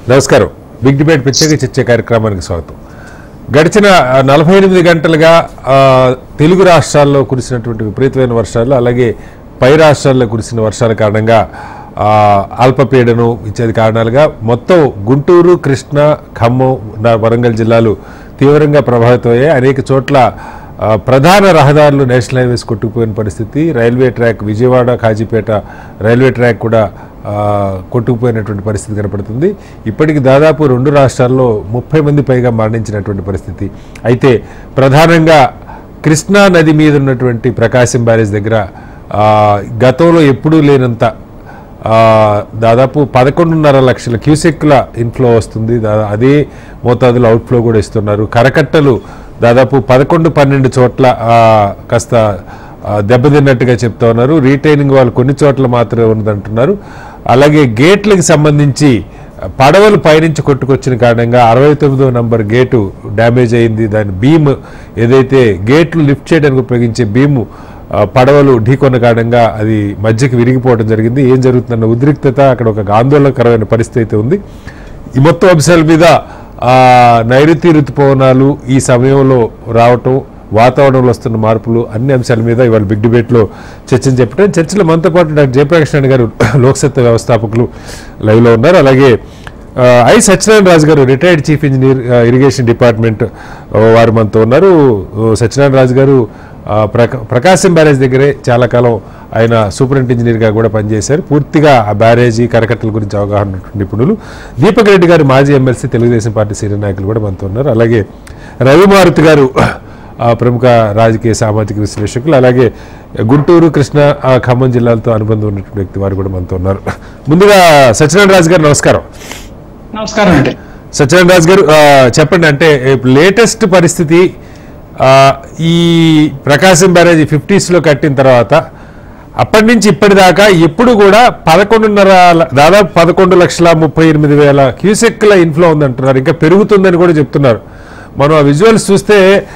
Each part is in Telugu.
నమస్కారం బిగ్ డిబేట్ ప్రత్యేక చర్చ కార్యక్రమానికి స్వాగతం గడిచిన ఆ, నలభై ఎనిమిది గంటలుగా ఆ, తెలుగు రాష్ట్రాల్లో కురిసినటువంటి విపరీతమైన వర్షాలు అలాగే పై రాష్ట్రాల్లో కురిసిన వర్షాల కారణంగా ఆ, అల్పపీడనం ఇత్యాది కారణాలుగా మొత్తం గుంటూరు కృష్ణా ఖమ్మం నా- వరంగల్ జిల్లాలు తీవ్రంగా ప్రభావితమయ్యాయి అనేక చోట్ల ఆ, ప్రధాన రహదారులు నేషనల్ హైవేస్ కొట్టుకుపోయిన పరిస్థితి railway track Vijayawada Kazipet railway track కూడా ఆ, కొట్టుకుపోయినటువంటి పరిస్థితి కనపడుతుంది ఇప్పటికి దాదాపు రెండు రాష్ట్రాల్లో ముప్పై మంది పైగా మరణించినటువంటి పరిస్థితి అయితే ప్రధానంగా కృష్ణా నది మీద ఉన్నటువంటి ప్రకాశం బ్యారేజ్ దగ్గర ఆ, గతంలో ఎప్పుడూ లేనంత ఆ, దాదాపు పదకొండున్నర లక్షల క్యూసెక్ల ఇన్ఫ్లో వస్తుంది దా- అదే మోతాదులో అవుట్ఫ్లో కూడా ఇస్తున్నారు కరకట్టలు దాదాపు పదకొండు పన్నెండు చోట్ల ఆ, కాస్త ఆ, దెబ్బతిన్నట్టుగా చెప్తా ఉన్నారు రీటైనింగ్ వాళ్ళు కొన్ని చోట్ల మాత్రమే ఉన్నదంటున్నారు అలాగే గేట్లకు సంబంధించి పడవలు పైనుంచి కొట్టుకొచ్చిన కారణంగా అరవై తొమ్మిదో నంబర్ గేటు డ్యామేజ్ అయింది దాని బీమ్ ఏదైతే గేట్లు లిఫ్ట్ చేయడానికి ఉపయోగించే బీము ఆ, పడవలు ఢీకొన్న కారణంగా అది మధ్యకి విరిగిపోవడం జరిగింది ఏం జరుగుతుందన్న ఉద్రిక్తత అక్కడ ఒక ఆందోళనకరమైన పరిస్థితి అయితే ఉంది ఈ మొత్తం అంశాల మీద ఆ, నైరుతి ఋతుపవనాలు ఈ సమయంలో రావటం వాతావరణంలో వస్తున్న మార్పులు అన్ని అంశాల మీద ఇవాళ బిగ్ డిబేట్లో చర్చను చెప్పడం చర్చలో మనతో పాటు డాక్టర్ జయప్రకాష్ నాయుడు గారు లోక్సత్తా వ్యవస్థాపకులు లైవ్లో ఉన్నారు అలాగే ఆ, I Satyanarayana Raju garu retired chief engineer ఆ, ఇరిగేషన్ డిపార్ట్మెంట్ ఆ, వారు మనతో ఉన్నారు ఓ, సత్యనారాయణ రాజు గారు ఆ, ప్రకా ప్రకాశం బ్యారేజ్ దగ్గరే చాలా కాలం ఆయన సూపరింట్ ఇంజనీర్గా కూడా పనిచేశారు పూర్తిగా ఆ బ్యారేజీ కరకట్టల గురించి అవగాహన ఉన్నటువంటి నిపుణులు దీపక్ రెడ్డి గారు మాజీ ఎమ్మెల్సీ తెలుగుదేశం పార్టీ సీనియర్ నాయకులు కూడా మనతో ఉన్నారు అలాగే రవిమారుతి గారు ఆ, ప్రముఖ రాజకీయ సామాజిక విశ్లేషకులు అలాగే గుంటూరు కృష్ణ ఆ, ఖమ్మం జిల్లాలతో అనుబంధం ఉన్నటువంటి వ్యక్తి వారు కూడా మనతో ఉన్నారు ముందుగా సత్యనారాయణ రాజు గారు నమస్కారం నమస్కారం అండి సత్యనారాయణ రాజు గారు ఆ, చెప్పండి అంటే లేటెస్ట్ పరిస్థితి ఆ, ఈ ప్రకాశం బ్యారేజ్ ఫిఫ్టీస్లో కట్టిన తర్వాత అప్పటి నుంచి ఇప్పటిదాకా ఎప్పుడు కూడా పదకొండున్నర ల- దాదాపు పదకొండు లక్షల ముప్పై ఎనిమిది వేల క్యూసెక్ల ఇన్ఫ్లో ఉందంటున్నారు ఇంకా పెరుగుతుందని కూడా చెప్తున్నారు మనం ఆ విజువల్స్ చూస్తే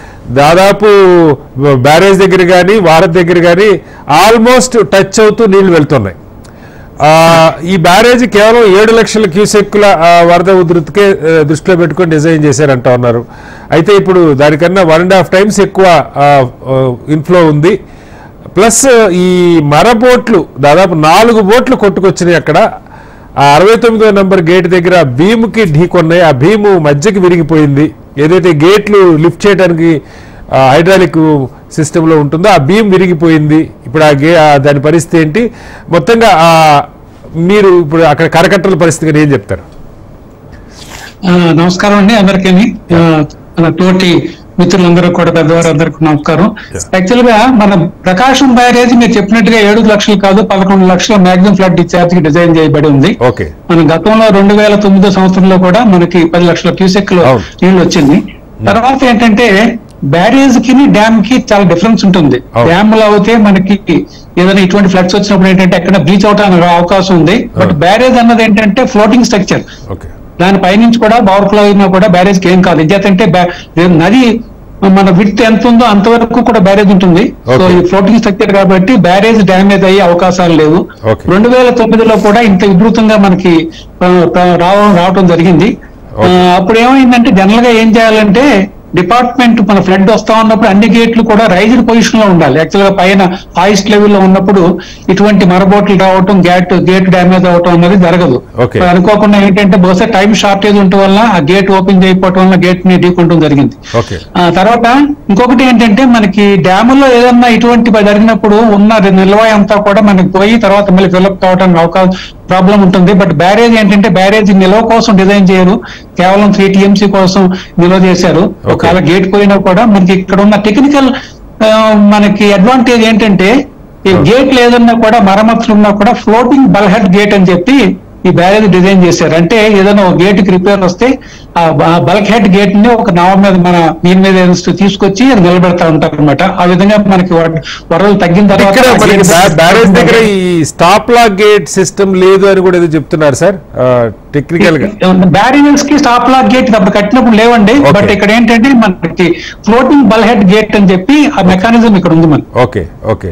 దాదాపు బ్యారేజ్ దగ్గర కానీ వారధి దగ్గర కానీ ఆల్మోస్ట్ టచ్ అవుతూ నీళ్లు వెళ్తున్నాయి ఆ, ఈ బ్యారేజ్ కేవలం ఏడు లక్షల క్యూసెక్కుల ఆ, వరద ఉధృతికే ఆ, దృష్టిలో పెట్టుకొని డిజైన్ చేశారంటా ఉన్నారు అయితే ఇప్పుడు దానికన్నా వన్ అండ్ హాఫ్ టైమ్స్ ఎక్కువ ఇన్ఫ్లో ఉంది ప్లస్ ఈ మర బోట్లు దాదాపు నాలుగు బోట్లు కొట్టుకొచ్చినాయి అక్కడ ఆ అరవై తొమ్మిదో నంబర్ గేట్ దగ్గర భీముకి ఢీకొన్నాయి ఆ భీము మధ్యకి విరిగిపోయింది ఏదైతే గేట్లు లిఫ్ట్ చేయడానికి హైడ్రాలిక్ సిస్టంలో ఉంటుందో ఆ భీమ్ విరిగిపోయింది ఇప్పుడు ఆ గే ఆ దాని పరిస్థితి ఏంటి మొత్తంగా ఆ మీరు ఇప్పుడు అక్కడ కరకట్టల పరిస్థితి ఏం చెప్తారు ఆ, నమస్కారం అండి అందరికీ మన తోటి మిత్రులందరూ కూడా పెద్దవారు అందరికీ నమస్కారం యాక్చువల్ గా మన ప్రకాశం బ్యారేజ్ మీరు చెప్పినట్టుగా ఏడు లక్షలు కాదు పదకొండు లక్షల మాక్సిమం ఫ్లడ్ డిశ్చార్జ్ కి డిజైన్ చేయబడి ఉంది ఓకే మన గతంలో రెండు వేల తొమ్మిదో సంవత్సరంలో కూడా మనకి పది లక్షల క్యూసెక్లు అవును. నీళ్లు వచ్చింది తర్వాత ఏంటంటే బ్యారేజ్ కి డ్యామ్ కి చాలా డిఫరెన్స్ ఉంటుంది అవును. డ్యామ్ లో అయితే మనకి ఏదైనా ఇటువంటి ఫ్లడ్స్ వచ్చినప్పుడు ఏంటంటే ఎక్కడ బ్రీచ్ అవడానికి అవకాశం ఉంది బట్ బ్యారేజ్ అన్నది ఏంటంటే ఫ్లోటింగ్ స్ట్రక్చర్ ఓకే దాని పైనుంచి కూడా పవర్ ఫ్లో అయినా కూడా బ్యారేజ్ కి ఏం కాదు ఎందుకంటే నది మన విడ్త్ ఎంత ఉందో అంతవరకు కూడా బ్యారేజ్ ఉంటుంది సో Okay. ఈ ఫ్లోటింగ్ స్ట్రక్చర్ కాబట్టి బ్యారేజ్ డ్యామేజ్ అయ్యే అవకాశాలు లేవు Okay. రెండు వేల తొమ్మిదిలో కూడా ఇంత విస్తృతంగా మనకి ఆ, ఆ, రావడం రావడం జరిగింది ఆ, Okay. అప్పుడు ఏమైందంటే జనరల్ గా ఏం చేయాలంటే డిపార్ట్మెంట్ మన ఫ్లడ్ వస్తా ఉన్నప్పుడు అన్ని గేట్లు కూడా రైజ్డ్ పొజిషన్ లో ఉండాలి యాక్చువల్ గా పైన హాయిస్ట్ లెవెల్ లో ఉన్నప్పుడు ఇటువంటి మరబోట్లు రావటం గేట్ గేట్ డ్యామేజ్ అవటం అనేది జరగదు Okay. సో అనుకోకుండా ఏంటంటే బహుశా టైం షార్టేజ్ ఉండటం వల్ల ఆ గేట్ ఓపెన్ చేయకపోవటం వల్ల గేట్ ని ఢీకొనడం జరిగింది ఓకే ఆ తర్వాత ఇంకొకటి ఏంటంటే మనకి డ్యాముల్లో ఏదన్నా ఇటువంటి జరిగినప్పుడు ఉన్న నిల్వాయి అంతా కూడా మనకి పోయి తర్వాత మళ్ళీ ఫిల్అప్ కావడానికి అవకాశం ప్రాబ్లం ఉంటుంది బట్ బ్యారేజ్ ఏంటంటే బ్యారేజ్ నిల్వ కోసం డిజైన్ చేయరు కేవలం త్రీ టీఎంసీ కోసం నిల్వ చేశారు Okay. ఒకవేళ గేట్ పోయినా కూడా మనకి ఇక్కడ ఉన్న టెక్నికల్ మనకి అడ్వాంటేజ్ ఏంటంటే ఈ గేట్ ఏదన్నా కూడా మరమ్మతులు ఉన్నా కూడా ఫ్లోటింగ్ బల్హెడ్ గేట్ అని చెప్పి ఈ బ్యారేజ్ డిజైన్ చేశారు అంటే ఏదైనా ఒక గేట్ కి రిపేర్ వస్తే ఆ బల్క్ హెడ్ గేట్ ని ఒక నావ మీద మన దీని మీద ఏదైనా తీసుకొచ్చి అది నిలబెడతా ఉంటారు అనమాట ఆ విధంగా మనకి వర- వరదలు తగ్గిన తర్వాత ఇక్కడ మనకి బ్యా- బ్యారేజ్ దగ్గర ఈ స్టాప్ లాక్ గేట్ సిస్టమ్ లేదు అని కూడా ఏదో చెప్తున్నారు సార్ టెక్నికల్ గా బ్యారియర్స్ కి స్టాప్ లాక్ గేట్ అప్పుడు కట్టినప్పుడు లేవండి Okay. బట్ ఇక్కడ ఏంటంటే మనకి ఫ్లోటింగ్ బల్ హెడ్ గేట్ అని చెప్పి ఆ మెకానిజం ఇక్కడ ఉంది మనకి ఓకే ఓకే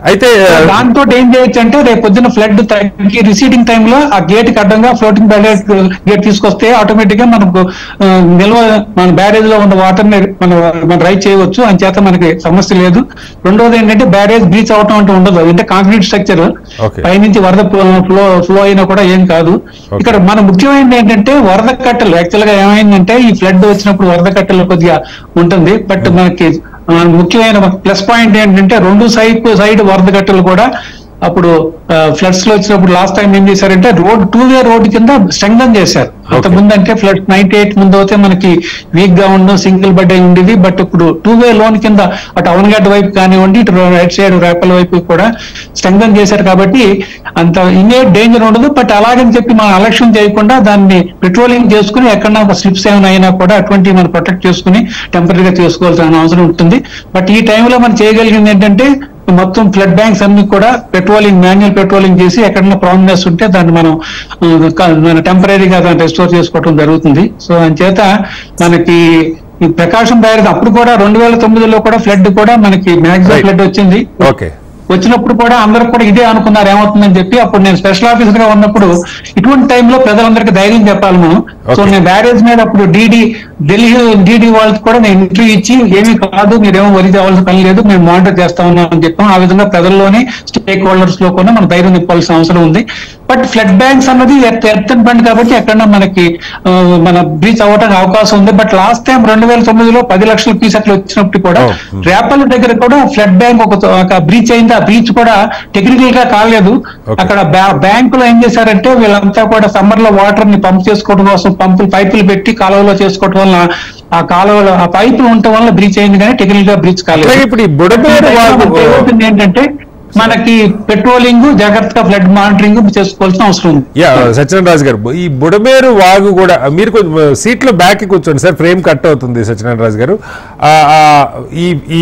అయితే దాంతో ఏం చేయొచ్చు అంటే రేపు పొద్దున ఫ్లడ్ తగ్గి రిసీడింగ్ టైంలో ఆ గేట్ కి అడ్డంగా ఫ్లోటింగ్ బ్యారేజ్ గేట్ తీసుకొస్తే ఆటోమేటిక్ గా మనకు ఆ, నిల్వ మన బ్యారేజ్ లో ఉన్న వాటర్ ని మనం మనం రైట్ చేయవచ్చు అని చేత మనకి సమస్య లేదు రెండోది ఏంటంటే బ్యారేజ్ బ్రీచ్ అవటం అంటూ ఉండదు అంటే కాంక్రీట్ స్ట్రక్చర్ Okay. పైనుంచి వరద ఫ్లో ఫ్లో అయినా కూడా ఏం కాదు ఇక్కడ మన ముఖ్యమైనది ఏంటంటే వరద కట్టలు యాక్చువల్ గా ఏమైందంటే ఈ ఫ్లడ్ వచ్చినప్పుడు వరద కట్టలు కొద్దిగా ఉంటుంది బట్ మనకి ఆ, ముఖ్యమైన ప్లస్ పాయింట్ ఏంటంటే రెండు సైడ్ సైడ్ వరద కట్టలు కూడా అప్పుడు ఫ్లడ్స్ లో వచ్చినప్పుడు లాస్ట్ టైం ఏం చేశారంటే రోడ్ టూ వే రోడ్ కింద స్ట్రెంగ్న్ చేశారు అంత ముందు అంటే ఫ్లడ్ నైన్టీ ఎయిట్ ముందు అయితే మనకి వీక్ గా ఉండడం సింగిల్ బెడ్ అయి ఉండేది బట్ ఇప్పుడు టూ వే లోన్ కింద అటు అవనగడ్డ వైపు కానివ్వండి ఇటు రైట్ సైడ్ రేపల వైపు కూడా స్ట్రెంగ్న్ చేశారు కాబట్టి అంత ఇమేజ్ డేంజర్ ఉండదు బట్ అలాగని చెప్పి మనం అలక్ష్యం చేయకుండా దాన్ని పెట్రోలింగ్ చేసుకుని ఎక్కడన్నా ఒక స్లిప్స్ ఏమైనా అయినా కూడా అటువంటి మనం ప్రొటెక్ట్ చేసుకుని టెంపరీగా చేసుకోవాల్సిన అవసరం ఉంటుంది బట్ ఈ టైంలో మనం చేయగలిగింది ఏంటంటే మొత్తం ఫ్లడ్ బ్యాంక్స్ అన్ని కూడా పెట్రోలింగ్ మాన్యువల్ పెట్రోలింగ్ చేసి ఎక్కడన్నా ప్రాబ్లమ్స్ ఉంటే దాన్ని మనం ఆ, క- మన టెంపరీగా దాన్ని రెస్టోర్ చేసుకోవడం జరుగుతుంది సో అంచేత మనకి ఈ ప్రకాశం బ్యారేజ్ అప్పుడు కూడా రెండు వేల తొమ్మిదిలో కూడా ఫ్లడ్ కూడా మనకి మ్యాక్సిమం Right. ఫ్లడ్ వచ్చింది ఓకే వచ్చినప్పుడు కూడా అందరూ కూడా ఇదే అనుకున్నారు ఏమవుతుందని చెప్పి అప్పుడు నేను స్పెషల్ ఆఫీసర్ గా ఉన్నప్పుడు ఇటువంటి టైంలో ప్రజలందరికీ ధైర్యం చెప్పాలి మనం సో Okay. నేను బ్యారేజ్ మీద అప్పుడు డీడీ ఢిల్లీ డీడీ వాళ్ళకి కూడా నేను ఇంటర్వ్యూ ఇచ్చి ఏమీ కాదు మీరేమో వరి కావాల్సిన పని లేదు మేము మానిటర్ చేస్తా ఉన్నాం అని చెప్పాం ఆ విధంగా ప్రజల్లోనే స్టేక్ హోల్డర్స్ లో కూడా మన ధైర్యం నింపాల్సిన అవసరం ఉంది బట్ ఫ్లడ్ బ్యాంక్స్ అన్నది ఎర్త్ ఎర్తన్ బండ్ కాబట్టి ఎక్కడన్నా మనకి ఆ, మన బ్రీచ్ అవ్వడానికి అవకాశం ఉంది బట్ లాస్ట్ టైం రెండు వేల తొమ్మిదిలో పది లక్షల పీసెట్లు వచ్చినప్పుడు కూడా Oh, hmm. రేపల దగ్గర కూడా ఫ్లడ్ బ్యాంక్ ఒక ఒక బ్రీచ్ అయింది ఆ బ్రీచ్ కూడా టెక్నికల్ గా కాలేదు Okay. అక్కడ బ్యాంకులో ఏం చేశారంటే వీళ్ళంతా కూడా సమ్మర్ లో వాటర్ ని పంప్ చేసుకోవడం కోసం పంపులు పైపులు పెట్టి కాలువలో చేసుకోవడం వల్ల ఆ కాలువలో ఆ పైపులు ఉండటం వల్ల బ్రీచ్ అయింది కానీ టెక్నికల్ గా బ్రీచ్ కాలేదు అలాగే ఇప్పుడు ఈ బుడమేరు వాగు మనకి ఏమవుతుంది ఏంటంటే మనకి పెట్రోలింగ్ జాగ్రత్తగా ఫ్లడ్ మానిటరింగ్ చేసుకోవాల్సిన అవసరం ఉంది యా సత్యనారాయణ రాజు గారు ఈ బుడమేరు వాగు కూడా మీరు కొంచెం సీట్లో బ్యాక్ కూర్చోండి సార్ ఫ్రేమ్ కట్ అవుతుంది సత్యనారాయణ రాజు గారు ఆ, ఆ, ఈ ఈ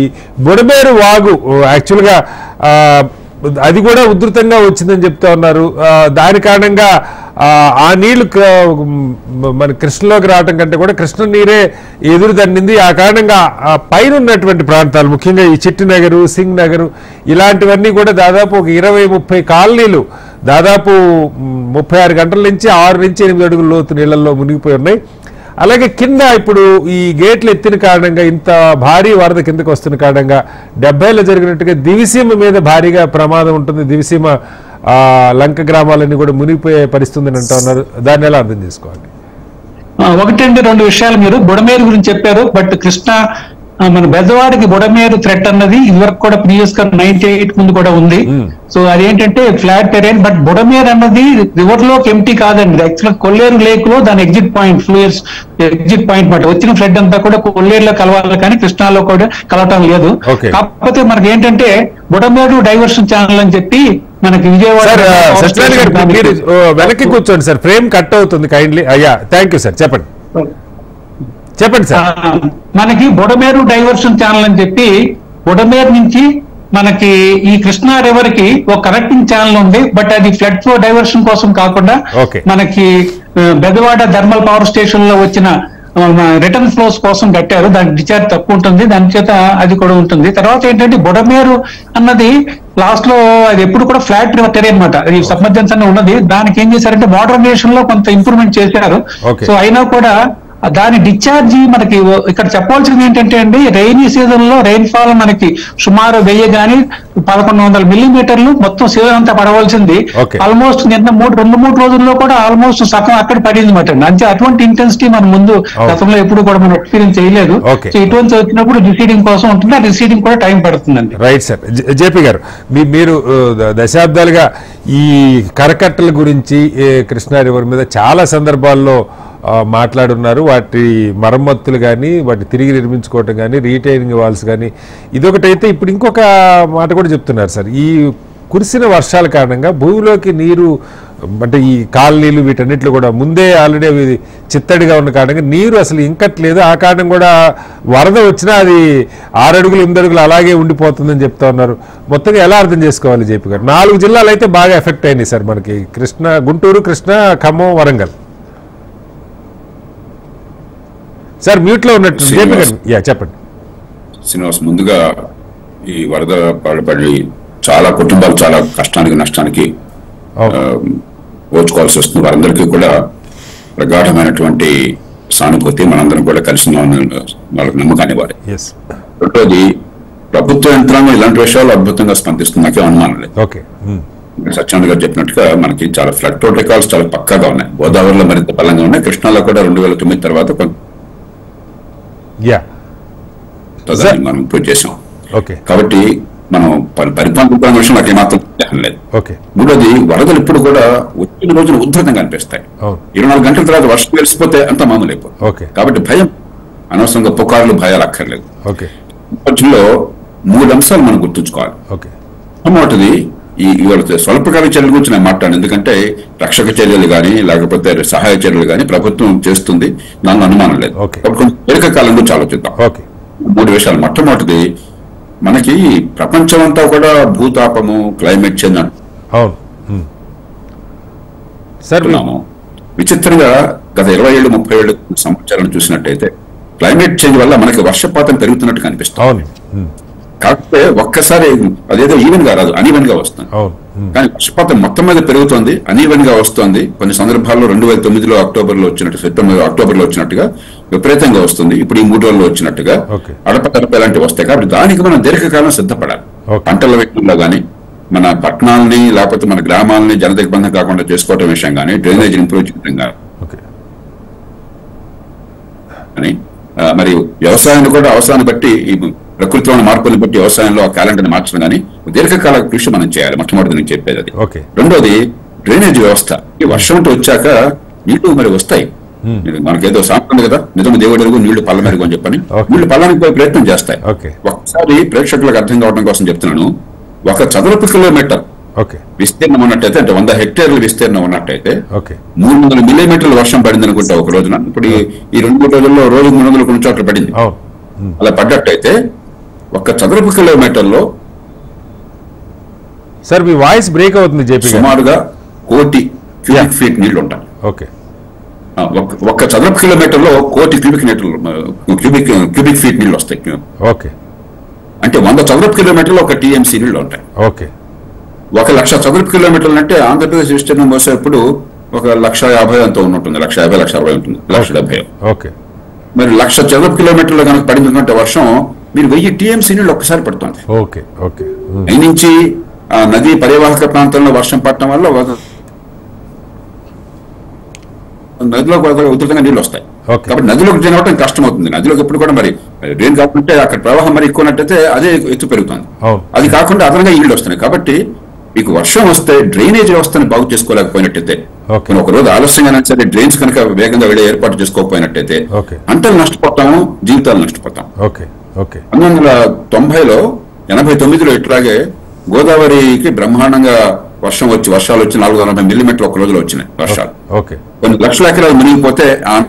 బుడమేరు వాగు యాక్చువల్గా ఆ, అది కూడా ఉధృతంగా వచ్చిందని చెప్తా ఉన్నారు ఆ, దాని కారణంగా ఆ, ఆ నీళ్లు క- మ- మన కృష్ణలోకి రావటం కంటే కూడా కృష్ణ నీరే ఎదురు దండింది ఆ కారణంగా ఆ పైన ఉన్నటువంటి ప్రాంతాలు ముఖ్యంగా ఈ చిట్టి నగరు సింగ్ నగరు ఇలాంటివన్నీ కూడా దాదాపు ఒక ఇరవై ముప్పై కాలనీలు దాదాపు మ్, ముప్పై ఆరు గంటల నుంచి ఆరు నుంచి ఎనిమిది అడుగుల లోతు నీళ్ళల్లో మునిగిపోయి ఉన్నాయి అలాగే కింద ఇప్పుడు ఈ గేట్లు ఎత్తిన కారణంగా ఇంత భారీ వరద కిందకు వస్తున్న కారణంగా డెబ్బైలో జరిగినట్టుగా దివిసీమ మీద భారీగా ప్రమాదం ఉంటుంది దివిసీమ ఆ, లంక గ్రామాలన్నీ కూడా మునిగిపోయే పరిస్థితి ఉందని అంటా ఉన్నారు దాన్ని ఎలా అర్థం చేసుకోవాలి ఆ, ఒకటండి రెండు విషయాలు మీరు బుడమేరు గురించి చెప్పారు బట్ కృష్ణ ఆ, మన బెజవాడికి బుడమేరు థ్రెట్ అన్నది ఇదివరకు కూడా ప్రీవియస్ గా నైన్టీ ఎయిట్ ముందు కూడా ఉంది సో అదేంటంటే ఫ్లాట్ టెరైన్ బట్ బుడమేరు అన్నది రివర్ లోకి ఎంటీ కాదండి యాక్చువల్ కొల్లేరు లేక్ లో దాని ఎగ్జిట్ పాయింట్ ఫ్లూయర్స్ ఎగ్జిట్ పాయింట్ మాట వచ్చిన ఫ్లడ్ అంతా కూడా కొల్లేరులో కలవాలి కానీ కృష్ణాలో కూడా కలవటం లేదు Okay. కాకపోతే మనకి ఏంటంటే బుడమేరు డైవర్షన్ ఛానల్ అని చెప్పి మనకి విజయవాడ సార్ power సత్యనారాయణ గారు station మీరు దానికి- ఓ, వెనక్కి కూర్చోండి సార్ ఫ్రేమ్ కట్ అవుతుంది కైండ్లీ అయ్యా థ్యాంక్ యూ సార్ చెప్పండి చెప్పండి సార్ ఆ, మనకి బుడమేరు డైవర్షన్ ఛానల్ అని చెప్పి బుడమేరు నుంచి మనకి ఈ కృష్ణా రివర్ కి ఒక కనెక్టింగ్ ఛానల్ ఉంది బట్ అది ఫ్లడ్ ఫ్లో డైవర్షన్ కోసం కాకుండా Okay. మనకి ఆ, బెదవాడ థర్మల్ పవర్ స్టేషన్ లో వచ్చిన రిటర్న్ ఫ్లోస్ కోసం కట్టారు దానికి డిశ్చార్జ్ తక్కువ ఉంటుంది దాని చేత అది కూడా ఉంటుంది తర్వాత ఏంటంటే బుడమేరు అన్నది లాస్ట్ లో అది ఎప్పుడు కూడా ఫ్లాట్ టెరీ అనమాట అది సబ్మర్జెన్స్ అని ఉన్నది దానికి ఏం చేశారంటే మోడర్నైజేషన్ లో కొంత ఇంప్రూవ్మెంట్ చేశారు Okay. సో అయినా కూడా దాని డిశ్చార్జ్ మనకి ఓ- ఇక్కడ చెప్పాల్సింది ఏంటంటే అండి రైనీ సీజన్ లో రైన్ ఫాల్ మనకి సుమారు వెయ్యి గాని పదకొండు వందల మిల్లీమీటర్లు మొత్తం సీజన్ అంతా పడవలసింది Okay. ఆల్మోస్ట్ నిన్న మూడు రెండు మూడు రోజుల్లో కూడా ఆల్మోస్ట్ సగం అక్కడ పడింది అనమాట అంటే అటువంటి ఇంటెన్సిటీ మన ముందు Oh. గతంలో ఎప్పుడు కూడా మనం ఎక్స్పీరియన్స్ చేయలేదు Okay. సో ఇటువంటి వచ్చినప్పుడు రిసీడింగ్ కోసం ఉంటుంది ఆ రిసీడింగ్ కూడా టైం పడుతుందండి రైట్ సార్ జే- జేపీ గారు మీ మీరు ఆ, ద- దశాబ్దాలుగా ఈ కరకట్టల గురించి ఏ, కృష్ణా రివర్ మీద చాలా సందర్భాల్లో ఆ, మాట్లాడున్నారు వాటి మరమ్మతులు కానీ వాటి తిరిగి నిర్మించుకోవటం కానీ రీటైనింగ్ వాల్స్ కానీ ఇదొకటైతే ఇప్పుడు ఇంకొక మాట కూడా చెప్తున్నారు సార్ ఈ కురిసిన వర్షాల కారణంగా భూమిలోకి నీరు అంటే ఈ కాలనీలు వీటన్నిటిలో కూడా ముందే ఆల్రెడీ అవి చిత్తడిగా ఉన్న కారణంగా నీరు అసలు ఇంకట్లేదు ఆ కారణం కూడా వరద వచ్చినా అది ఆరు అడుగులు ఎనిమిది అడుగులు అలాగే ఉండిపోతుందని చెప్తా ఉన్నారు మొత్తంగా ఎలా అర్థం చేసుకోవాలి జేపీ గారు నాలుగు జిల్లాలు అయితే బాగా ఎఫెక్ట్ అయినాయి సార్ మనకి కృష్ణ గుంటూరు కృష్ణ ఖమ్మం వరంగల్ సార్ మ్యూట్లో ఉన్నట్టు జేపీ గారు యా చెప్పండి శ్రీనివాస్ ముందుగా ఈ వరద పడబడి చాలా కుటుంబాలు చాలా కష్టానికి నష్టానికి అవును ఓచుకోవాల్సి వస్తుంది వారందరికీ కూడా ప్రగాఢమైనటువంటి సానుభూతి మనందరం కూడా కలిసి ఉన్నామని వాళ్ళకి నమ్మకాన్ని వారి ఎస్ రెండోది ప్రభుత్వ యంత్రాంగం ఇలాంటి విషయాలు అద్భుతంగా స్పందిస్తుంది నాకేం అనుమానం లేదు ఓకే ఉమ్. సత్యానంద గారు చెప్పినట్టుగా మనకి చాలా ఫ్లడ్ ప్రోటోకాల్స్ చాలా పక్కాగా ఉన్నాయి గోదావరిలో మరింత బలంగా ఉన్నాయి కృష్ణాలో కూడా రెండు వేల తొమ్మిది తర్వాత కొంత యా దాన్ని మనం ఇంప్రూవ్ చేసాం ఓకే కాబట్టి మనం పరి- పరిపాలన విషయం నాకు ఏమాత్రం సందేహం లేదు ఓకే మూడోది వరదలు ఇప్పుడు కూడా వచ్చిన రోజున ఉద్ధృతంగా అనిపిస్తాయి అవును ఇరవై నాలుగు గంటల తర్వాత వర్షం వెలిసిపోతే అంత మామూలు అయిపోతుంది ఓకే కాబట్టి భయం అనవసరంగా పుకార్లు భయాలు అక్కర్లేదు ఓకే నేపథ్యంలో మూడు అంశాలు మనం గుర్తుంచుకోవాలి ఓకే మొట్టమొదటిది ఈ ఇవాళ స్వల్పకాల చర్యల గురించి నేను మాట్లాడాను ఎందుకంటే రక్షక చర్యలు కానీ లేకపోతే సహాయ చర్యలు కానీ ప్రభుత్వం చేస్తుంది దానిలో అనుమానం లేదు Okay. కాబట్టి కొంచెం దీర్ఘకాలం గురించి ఆలోచిద్దాం ఓకే మూడు విషయాలు మొట్టమొదటిది మనకి ప్రపంచం అంతా కూడా భూతాపము క్లైమేట్ చేంజ్ అవును ఉమ్. సార్ మీ- అంటున్నాము విచిత్రంగా గత ఇరవై ఏళ్ళు ముప్పై ఏళ్ళు సంవత్సరాలను చూసినట్టయితే క్లైమేట్ చేంజ్ వల్ల మనకి వర్షపాతం పెరుగుతున్నట్టు కనిపిస్తుంది అవును ఉమ్. కాకపోతే ఒక్కసారి అదేదో ఈవెన్ గా రాదు అనీవెన్ గా వస్తుంది అవును ఉమ్. కానీ వర్షపాతం మొత్తం మీద పెరుగుతోంది అనీవెన్ గా వస్తోంది కొన్ని సందర్భాల్లో రెండు వేల తొమ్మిదిలో అక్టోబర్ లో వచ్చినట్టు సెప్టెంబర్ అక్టోబర్ లో వచ్చినట్టుగా విపరీతంగా వస్తుంది ఇప్పుడు ఈ మూడు రోజుల్లో వచ్చినట్టుగా Okay. అడపదడప ఇలాంటివి వస్తాయి కాబట్టి దానికి మనం దీర్ఘకాలం సిద్ధపడాలి Okay. పంటల విషయంలో గానీ మన పట్టణాలని లేకపోతే మన గ్రామాలని జనదిగ్బంధం కాకుండా చేసుకోవటం విషయం కానీ డ్రైనేజ్ ఇంప్రూవ్ చేయడం కానీ ఓకే అని ఆ, మరి వ్యవసాయాన్ని కూడా అవసరాన్ని బట్టి ఈ ప్రకృతిలో ఉన్న మార్పులను బట్టి వ్యవసాయంలో ఆ క్యాలెండర్ని మార్చడం కానీ దీర్ఘకాల కృషి మనం చేయాలి మొట్టమొదటి నేను చెప్పేది అది ఓకే రెండోది డ్రైనేజ్ వ్యవస్థ ఈ వర్షం అంటూ వచ్చాక నీళ్లు మరి వస్తాయి ఇది మనకేదో సాంప్రదాయం కదా నిజం దేవుడు ఎరుగు నీళ్లు పల్ల మెరుగు అని చెప్పని Okay. నీళ్లు పల్లానికి పోయి ప్రయత్నం చేస్తాయి Okay. ఒకసారి ప్రేక్షకులకు అర్థం కావడం కోసం చెప్తున్నాను ఒక చదరపు కిలోమీటర్ ఓకే విస్తీర్ణం ఉన్నట్టయితే అంటే వంద హెక్టేర్ల విస్తీర్ణం ఉన్నట్టయితే ఓకే మూడు వందల మిల్లీమీటర్ల వర్షం పడింది అనుకుంటా ఒక రోజున ఇప్పుడు ఈ- ఈ రెండు మూడు రోజుల్లో రోజు మూడు వందల కొన్ని చోట్ల పడింది అవును ఉమ్. అలా పడ్డట్టయితే ఒక చదరపు కిలోమీటర్లో సార్ మీ వాయిస్ బ్రేక్ అవుతుంది జేపీ గారు సుమారుగా కోటి క్యూబిక్ ఫీట్ నీళ్లు ఉంటాయి ఓకే ఆ, ఒక్క- ఒక్క చదరపు కిలోమీటర్లో కోటి క్యూబిక్ మీటర్లు ఆ, క్యూబిక్ క్యూబిక్ ఫీట్ నీళ్లు వస్తాయి ఓకే అంటే వంద చదరపు కిలోమీటర్లో ఒక టీఎంసీ నీళ్లు ఉంటాయి ఓకే ఒక లక్ష చదరపు కిలోమీటర్లు అంటే ఆంధ్రప్రదేశ్ విస్తీర్ణం మోసేప్పుడు ఒక లక్ష యాభై అంత ఉంటుంది లక్ష యాభై లక్ష అరవై ఉంటుంది లక్ష డెబ్బై ఓకే మరి లక్ష చదరపు కిలోమీటర్లు కనుక పడిందంటే వర్షం మీరు వెయ్యి టీఎంసీ నీళ్ళు ఒక్కసారి పడుతుంది ఓకే ఓకే ఉమ్. పై నుంచి ఆ నదీ పరివాహక ప్రాంతంలో వర్షం పడటం వల్ల ఒక- నదిలో కొద్దిగా ఉధృతంగా నీళ్ళు వస్తాయి Okay. కాబట్టి నదిలోకి జరగడం కష్టం అవుతుంది నదిలోకి ఎప్పుడు కూడా మరి రెయిన్ కాకుంటే అక్కడ ప్రవాహం మరి ఎక్కువ ఉన్నట్టయితే అదే ఎత్తు పెరుగుతుంది అవును అది కాకుండా అదనంగా నీళ్ళు వస్తున్నాయి కాబట్టి మీకు వర్షం వస్తే డ్రైనేజ్ వ్యవస్థను బాగు చేసుకోలేకపోయినట్టయితే Okay. కొన్ని ఒక రోజు ఆలస్యంగా సరే డ్రైన్స్ కనుక వేగంగా వెళ్ళే ఏర్పాటు చేసుకోకపోయినట్టయితే Okay. పంటలు నష్టపోతాము జీవితాలు నష్టపోతాం ఓకే ఓకే పంతొమ్మిది వందల తొంభైలో ఎనభై తొమ్మిదిలో ఇట్లాగే గోదావరికి బ్రహ్మాండంగా వర్షం వచ్చి వర్షాలు వచ్చి నాలుగు వందల నలభై మిల్లీమీటర్లు ఒక రోజులో వచ్చినాయి వర్షాలు ఓకే కొన్ని లక్షల ఎకరాలు మునిగిపోతే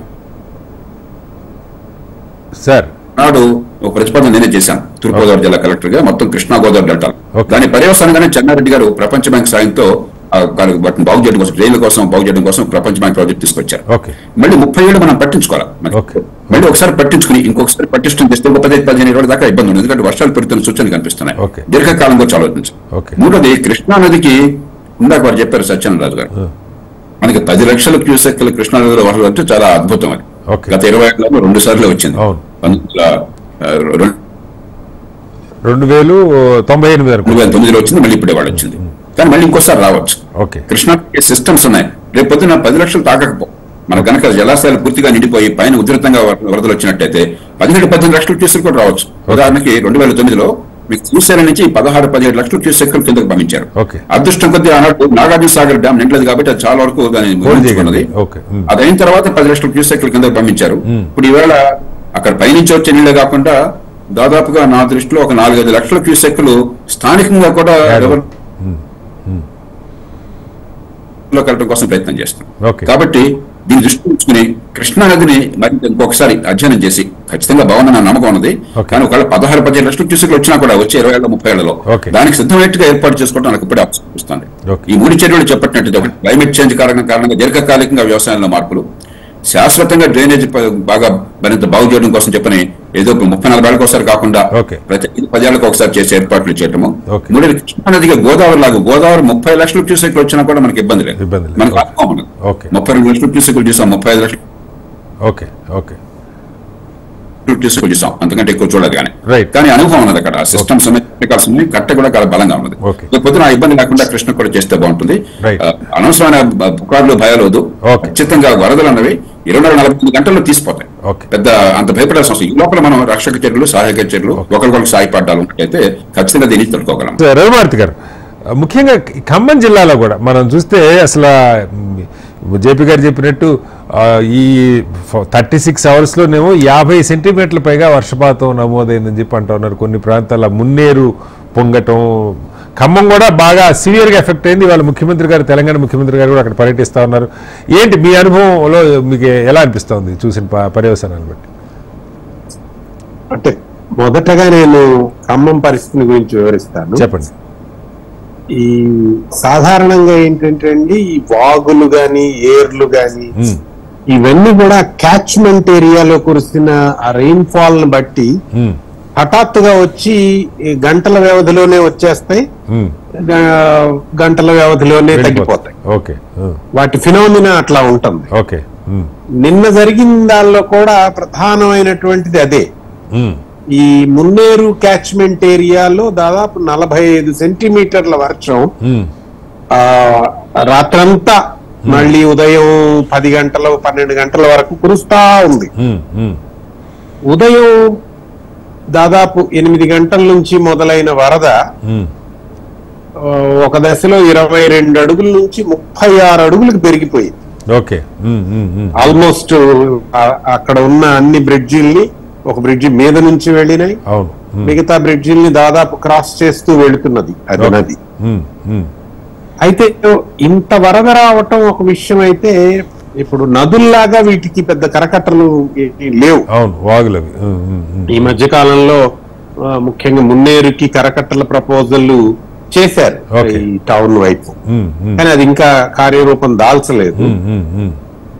సార్ ఆనాడు ఒక ప్రతిపాదన నేనే చేశాను తూర్పుగోదావరి జిల్లా కలెక్టర్ గా మొత్తం కృష్ణా గోదావరి డెల్టాలు Okay. దాని పర్యవసానంగానే చెన్నారెడ్డి గారు ప్రపంచ బ్యాంక్ సాయంతో ఆ వారి- వాటిని బాగు చేయడం కోసం రైళ్ల కోసం బాగు చేయడం కోసం ప్రపంచ బ్యాంక్ ప్రాజెక్ట్ తీసుకొచ్చారు ఓకే మళ్ళీ ముప్పై ఏళ్ళు మనం పట్టించుకోవాలి మరి. Okay. మళ్ళీ ఒకసారి పట్టించుకుని ఇంకొకసారి పట్టించడం చేస్తే ఒక పది పదిహేను రోజుల దాకా ఇబ్బంది ఉంది ఎందుకంటే వర్షాలు పెరుగుతున్న సూచనలు కనిపిస్తున్నాయి Okay. దీర్ఘకాలం గురించి ఆలోచించు Okay. మూడోది కృష్ణా నదికి ఇందాక వారు చెప్పారు సత్యనారాజు గారు మనకి పది లక్షల క్యూసెక్ల కృష్ణా నదిలో వరద వచ్చి చాలా అద్భుతం అది Okay. గత ఇరవై ఏళ్ళలో రెండు సార్లు వచ్చింది అవును. పంతొమ్మిది వందల, ఆ, రెండు రెండు వేలు తొంభై ఎనిమిది రెండు అనుకో వేల తొమ్మిదిలో వచ్చింది మళ్ళీ ఇప్పుడే వాళ్ళు వచ్చింది కానీ మళ్ళీ ఇంకోసారి రావచ్చు ఓకే కృష్ణా సిస్టమ్స్ ఉన్నాయి రేపు పొద్దున పది లక్షలు తాకకపో మన కనుక జలాశయాలు పూర్తిగా నిండిపోయి పైన ఉధృతంగా వర- వరదలు వచ్చినట్టయితే పదిహేడు పద్దెనిమిది లక్షల క్యూసెక్ కూడా రావచ్చు ఉదాహరణకి రెండు వేల తొమ్మిదిలో మీకు శ్రీశైలం నుంచి పదహారు పదిహేడు లక్షల క్యూసెక్లు కిందకు పంపించారు ఓకే. అదృష్టం కొద్దీ ఆనాడు నాగార్జున సాగర్ డ్యామ్ నిండలేదు కాబట్టి అది చాలా వరకు దాన్ని హోల్డ్ ముగించుకున్నది చేయగలిగింది. ఓకే. ఉమ్. అది అయిన తర్వాత పది లక్షల క్యూసెక్లు కిందకు పంపించారు ఇప్పుడు ఈవేళ అక్కడ పైనుంచి వచ్చే నీళ్ళే కాకుండా దాదాపుగా నా దృష్టిలో ఒక నాలుగైదు లక్షల క్యూసెక్లు స్థానికంగా కూడా Add on. ఎవరు లోకి వెళ్ళడం కోసం ప్రయత్నం చేస్తున్నాం Okay. కాబట్టి దీన్ని దృష్టి ఉంచుకుని కృష్ణా నదిని మరింత ఇంకొకసారి అధ్యయనం చేసి ఖచ్చితంగా బాగుందని నా నమ్మకం ఉన్నది Okay. కానీ ఒకవేళ పదహారు పదిహేను లక్షల క్యూసెక్లు వచ్చినా కూడా వచ్చే ఇరవై ఏళ్ళ ముప్పై ఏళ్లలో Okay. దానికి సిద్ధమైనట్టుగా ఏర్పాటు చేసుకోవడం నాకు ఇప్పుడే అవసరం Okay. ఈ మూడు చర్యలు చెప్పట్టినట్టు ఒకటి క్లైమేట్ చేంజ్ కారణం కారణంగా దీర్ఘకాలికంగా వ్యవసాయంలో మార్పులు శాశ్వతంగా డ్రైనేజ్ ప- బాగా మరింత బాగు చేయడం కోసం చెప్పని ఏదో ఒక ముప్పై నలభై ఏళ్ళకి ఒకసారి కాకుండా Okay. ప్రతి ఐదు పదేళ్ళకి ఒకసారి చేసే ఏర్పాట్లు చేయటము Okay. మూడోది కృష్ణా నదిగా గోదావరి లాగా గోదావరి ముప్పై లక్షలు క్యూసెక్లు వచ్చినా కూడా మనకి ఇబ్బంది లేదు ఇబ్బంది లేదు. మనకు Okay. అనుభవం ఉన్నది Okay. ముప్పై రెండు లక్షలు క్యూసెక్లు చూసాం ముప్పై ఐదు లక్షలు ఓకే ఓకే క్యూసెక్లు చూసాం అంతకంటే ఎక్కువ చూడలేదు కానీ Right. కానీ అనుభవం ఉన్నది అక్కడ సిస్టమ్స్ టెక్నికల్స్ ఉన్నాయి కట్ట కూడా చాలా బలంగా ఉన్నది Okay. రేపు పొద్దున ఆ ఇబ్బంది లేకుండా కృష్ణ కూడా చేస్తే బాగుంటుంది Right. ఆ, అనవసరమైన బ- పుకార్లు భయాలు వద్దు Okay. ఖచ్చితంగా వరదలు అన్నవి ఇరవై నాలుగు నలభై ఎనిమిది గంటల్లో తీసిపోతాయి Okay. పెద్ద అంత భయపడాల్సిన అవసరం ఈ లోపల మనం రక్షక చర్యలు సహాయక చర్యలు ఒకరికొకరు సాయపడ్డాలు అయితే ఖచ్చితంగా దీన్ని తట్టుకోగలం రవిమారుతి గారు ముఖ్యంగా ఈ ఖమ్మం జిల్లాలో కూడా మనం చూస్తే అసలు జేపీ గారు చెప్పినట్టు ఆ, ఈ థర్టీ సిక్స్ అవర్స్లోనేమో యాభై సెంటీమీటర్ల పైగా వర్షపాతం నమోదైందని చెప్పి అంటూ ఉన్నారు కొన్ని ప్రాంతాల మున్నేరు పొంగటం ఖమ్మం కూడా బాగా సివియర్గా ఎఫెక్ట్ అయింది వాళ్ళ ముఖ్యమంత్రి గారు తెలంగాణ ముఖ్యమంత్రి గారు కూడా అక్కడ పర్యటిస్తూ ఉన్నారు ఏంటి మీ అనుభవంలో మీకు ఎలా అనిపిస్తుంది చూసిన ప- పర్యవసానాన్ని బట్టి అంటే మొదటగా నేను ఖమ్మం పరిస్థితిని గురించి వివరిస్తాను చెప్పండి ఈ సాధారణంగా ఏంటంటే అండి ఈ వాగులు గాని ఏర్లు గాని ఉమ్, ఇవన్నీ కూడా క్యాచ్మెంట్ ఏరియాలో కురిసిన ఆ రెయిన్ ఫాల్ ని బట్టి ఉమ్, హఠాత్తుగా వచ్చి ఈ గంటల వ్యవధిలోనే వచ్చేస్తాయి ఉమ్. గ- గంటల వ్యవధిలోనే తగ్గిపోతాయి ఓకే ఉమ్, వాటి ఫినోమినా అట్లా ఉంటుంది ఓకే ఉమ్, నిన్న జరిగిన దానిలో కూడా ప్రధానమైనటువంటిది అదే ఉమ్. ఈ మున్నేరు క్యాచ్మెంట్ ఏరియాలో దాదాపు నలభై ఐదు సెంటీమీటర్ల వర్షం ఉమ్, ఆ రాత్రంతా మళ్ళీ ఉదయం పది గంటల పన్నెండు గంటల వరకు కురుస్తా ఉంది ఉమ్, ఉమ్, ఉదయం దాదాపు ఎనిమిది గంటల నుంచి మొదలైన వరద ఉమ్. ఆ, ఒక దశలో ఇరవై రెండు అడుగుల నుంచి ముప్పై ఆరు అడుగులకు పెరిగిపోయింది ఓకే ఉమ్, ఉమ్, ఉమ్. ఆల్మోస్ట్ ఆ- అక్కడ ఉన్న అన్ని బ్రిడ్జిల్ని ఒక బ్రిడ్జి మీద నుంచి వెళ్ళినాయి అవును ఉమ్, మిగతా బ్రిడ్జిల్ని దాదాపు క్రాస్ చేస్తూ వెళుతున్నది అది ఓకే. నది ఉమ్, ఉమ్. అయితే ఇంత వరద రావటం ఒక విషయం అయితే ఇప్పుడు నదుల్లాగా వీటికి పెద్ద కరకట్టలు ఏమీ లేవు అవును వాగులవి ఉమ్, ఉమ్, ఉమ్. ఈ మధ్య కాలంలో ఆ, ముఖ్యంగా మున్నేరుకి కరకట్టల ప్రపోజల్ చేశారు ఓకే. ఈ టౌన్ వైపు ఉమ్, ఉమ్, కానీ అది ఇంకా కార్యరూపం దాల్చలేదు ఉమ్, ఉమ్, ఉమ్.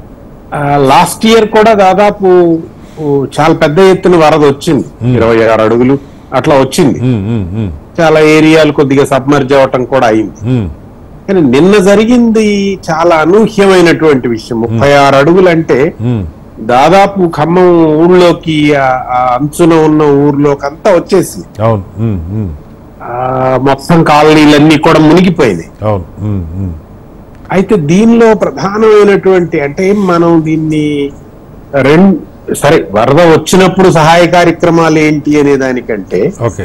లాస్ట్ ఇయర్ కూడా దాదాపు ఓ, చాలా పెద్ద ఎత్తున వరద వచ్చింది ఇరవై ఆరు అడుగులు అట్లా వచ్చింది ఉమ్, ఉమ్, ఉమ్, చాలా ఏరియాలు కొద్దిగా సబ్మర్జ్ అవటం కూడా అయింది ఉమ్. కానీ నిన్న జరిగింది చాలా అనూహ్యమైనటువంటి విషయం ముప్పై ఆరు అడుగులు అంటే ఉమ్. దాదాపు ఖమ్మం ఊళ్ళోకి ఆ- ఆ అంచున ఉన్న ఊర్లోకి అంతా వచ్చేసి అవును ఉమ్, ఉమ్. ఆ మొత్తం కాలనీలన్నీ కూడా మునిగిపోయినాయి అవును ఉమ్, ఉమ్. అయితే దీనిలో ప్రధానమైనటువంటి అంటే మనం దీన్ని రెండు సరే వరద వచ్చినప్పుడు సహాయ కార్యక్రమాలు ఏంటి అనే దానికంటే ఓకే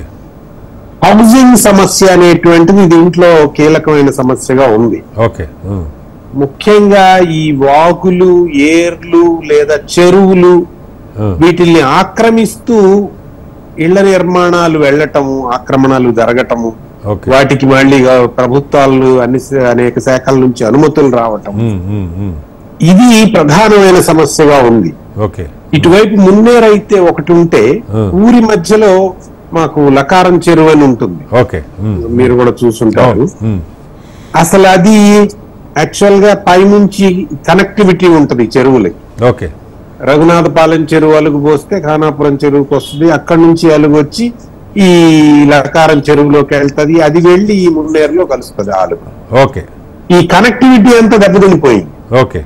హౌసింగ్ సమస్య అనేటువంటిది దీంట్లో కీలకమైన సమస్యగా ఉంది ఓకే ఉమ్, ముఖ్యంగా ఈ వాగులు ఏర్లు లేదా చెరువులు ఉమ్. వీటిల్ని ఆక్రమిస్తూ ఇళ్ల నిర్మాణాలు వెళ్ళటము ఆక్రమణలు జరగటము ఓకే వాటికి మళ్ళీ ప్రభుత్వాలు అన్ని శ- అనేక శాఖల నుంచి అనుమతులు రావటం ఉమ్, ఉమ్, ఉమ్. ఇది ప్రధానమైన సమస్యగా ఉంది ఓకే ఇటువైపు మున్నేరైతే ఒకటి ఉంటే Hmm. ఊరి మధ్యలో మాకు లకారం చెరువు అని ఉంటుంది ఓకే ఉమ్, మీరు కూడా చూసుంటారు అవును ఉమ్, అసలు అది యాక్చువల్ గా పైనుంచి కనెక్టివిటీ ఉంటది చెరువులకి ఓకే రఘునాథపాలెం చెరువు అలుగు పోస్తే ఖానాపురం చెరువుకి వస్తుంది అక్కడి నుంచి అలుగు వచ్చి ఈ లకారం చెరువులోకి వెళ్తది అది వెళ్ళి ఈ మున్నేరులో కలుస్తుంది ఆ అలుగు ఓకే ఈ కనెక్టివిటీ అంతా దెబ్బతినిపోయింది ఓకే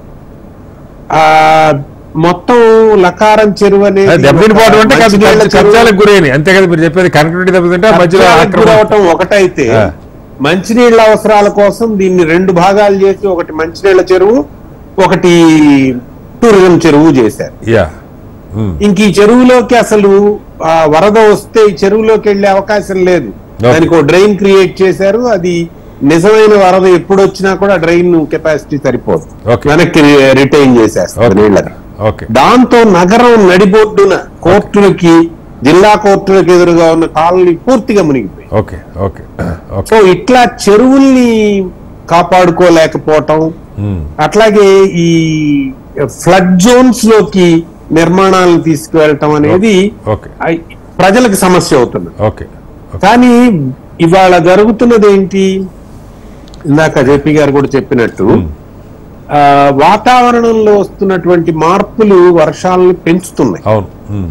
ఆ మొత్తం లకారం చెరువు అది అనేది దెబ్బతినిపోవడం అంటే కాస్త మంచినీళ్ళ కబ్జ- చెరువు. కబ్జాలకు గురైన అంతే కదా మీరు చెప్పేది కనెక్టివిటీ దెబ్బతింటే ఆ మధ్యలో కబ్జాలకు ఆక్రమణ గురవటం ఒకటైతే ఆ. మంచినీళ్ళ అవసరాల కోసం దీన్ని రెండు భాగాలు చేసి ఒకటి మంచినీళ్ళ చెరువు ఒకటి టూరిజం చెరువు చేశారు యా ఉమ్, ఇంక ఈ చెరువులోకి అసలు ఆ వరద వస్తే ఈ చెరువులోకి వెళ్లే అవకాశం లేదు Okay. దానికి ఒక డ్రైన్ క్రియేట్ చేశారు అది నిజమైన వరద ఎప్పుడు వచ్చినా కూడా డ్రైన్ కెపాసిటీ సరిపోదు Okay. వెనక్కి రిటైన్ చేసేస్తారు Okay. నీళ్ళని ఓకే దాంతో నగరం నడిబొడ్డున కోర్టులకి జిల్లా కోర్టులకు ఎదురుగా ఉన్న కాలనీ పూర్తిగా మునిగిపోయి ఓకే ఓకే ఓకే సో ఇట్లా చెరువుల్ని కాపాడుకోలేకపోవటం ఉమ్, అట్లాగే ఈ ఫ్లడ్ జోన్స్ లోకి నిర్మాణాలను తీసుకువెళ్ళటం అనేది ఓకే ఐ- ప్రజలకు సమస్య అవుతుంది ఓకే ఓకే కానీ ఇవాళ జరుగుతున్నది ఏంటి ఇందాక జేపీ గారు కూడా చెప్పినట్టు ఆ, వాతావరణంలో వస్తున్నటువంటి మార్పులు వర్షాలను పెంచుతున్నాయి అవును ఉమ్,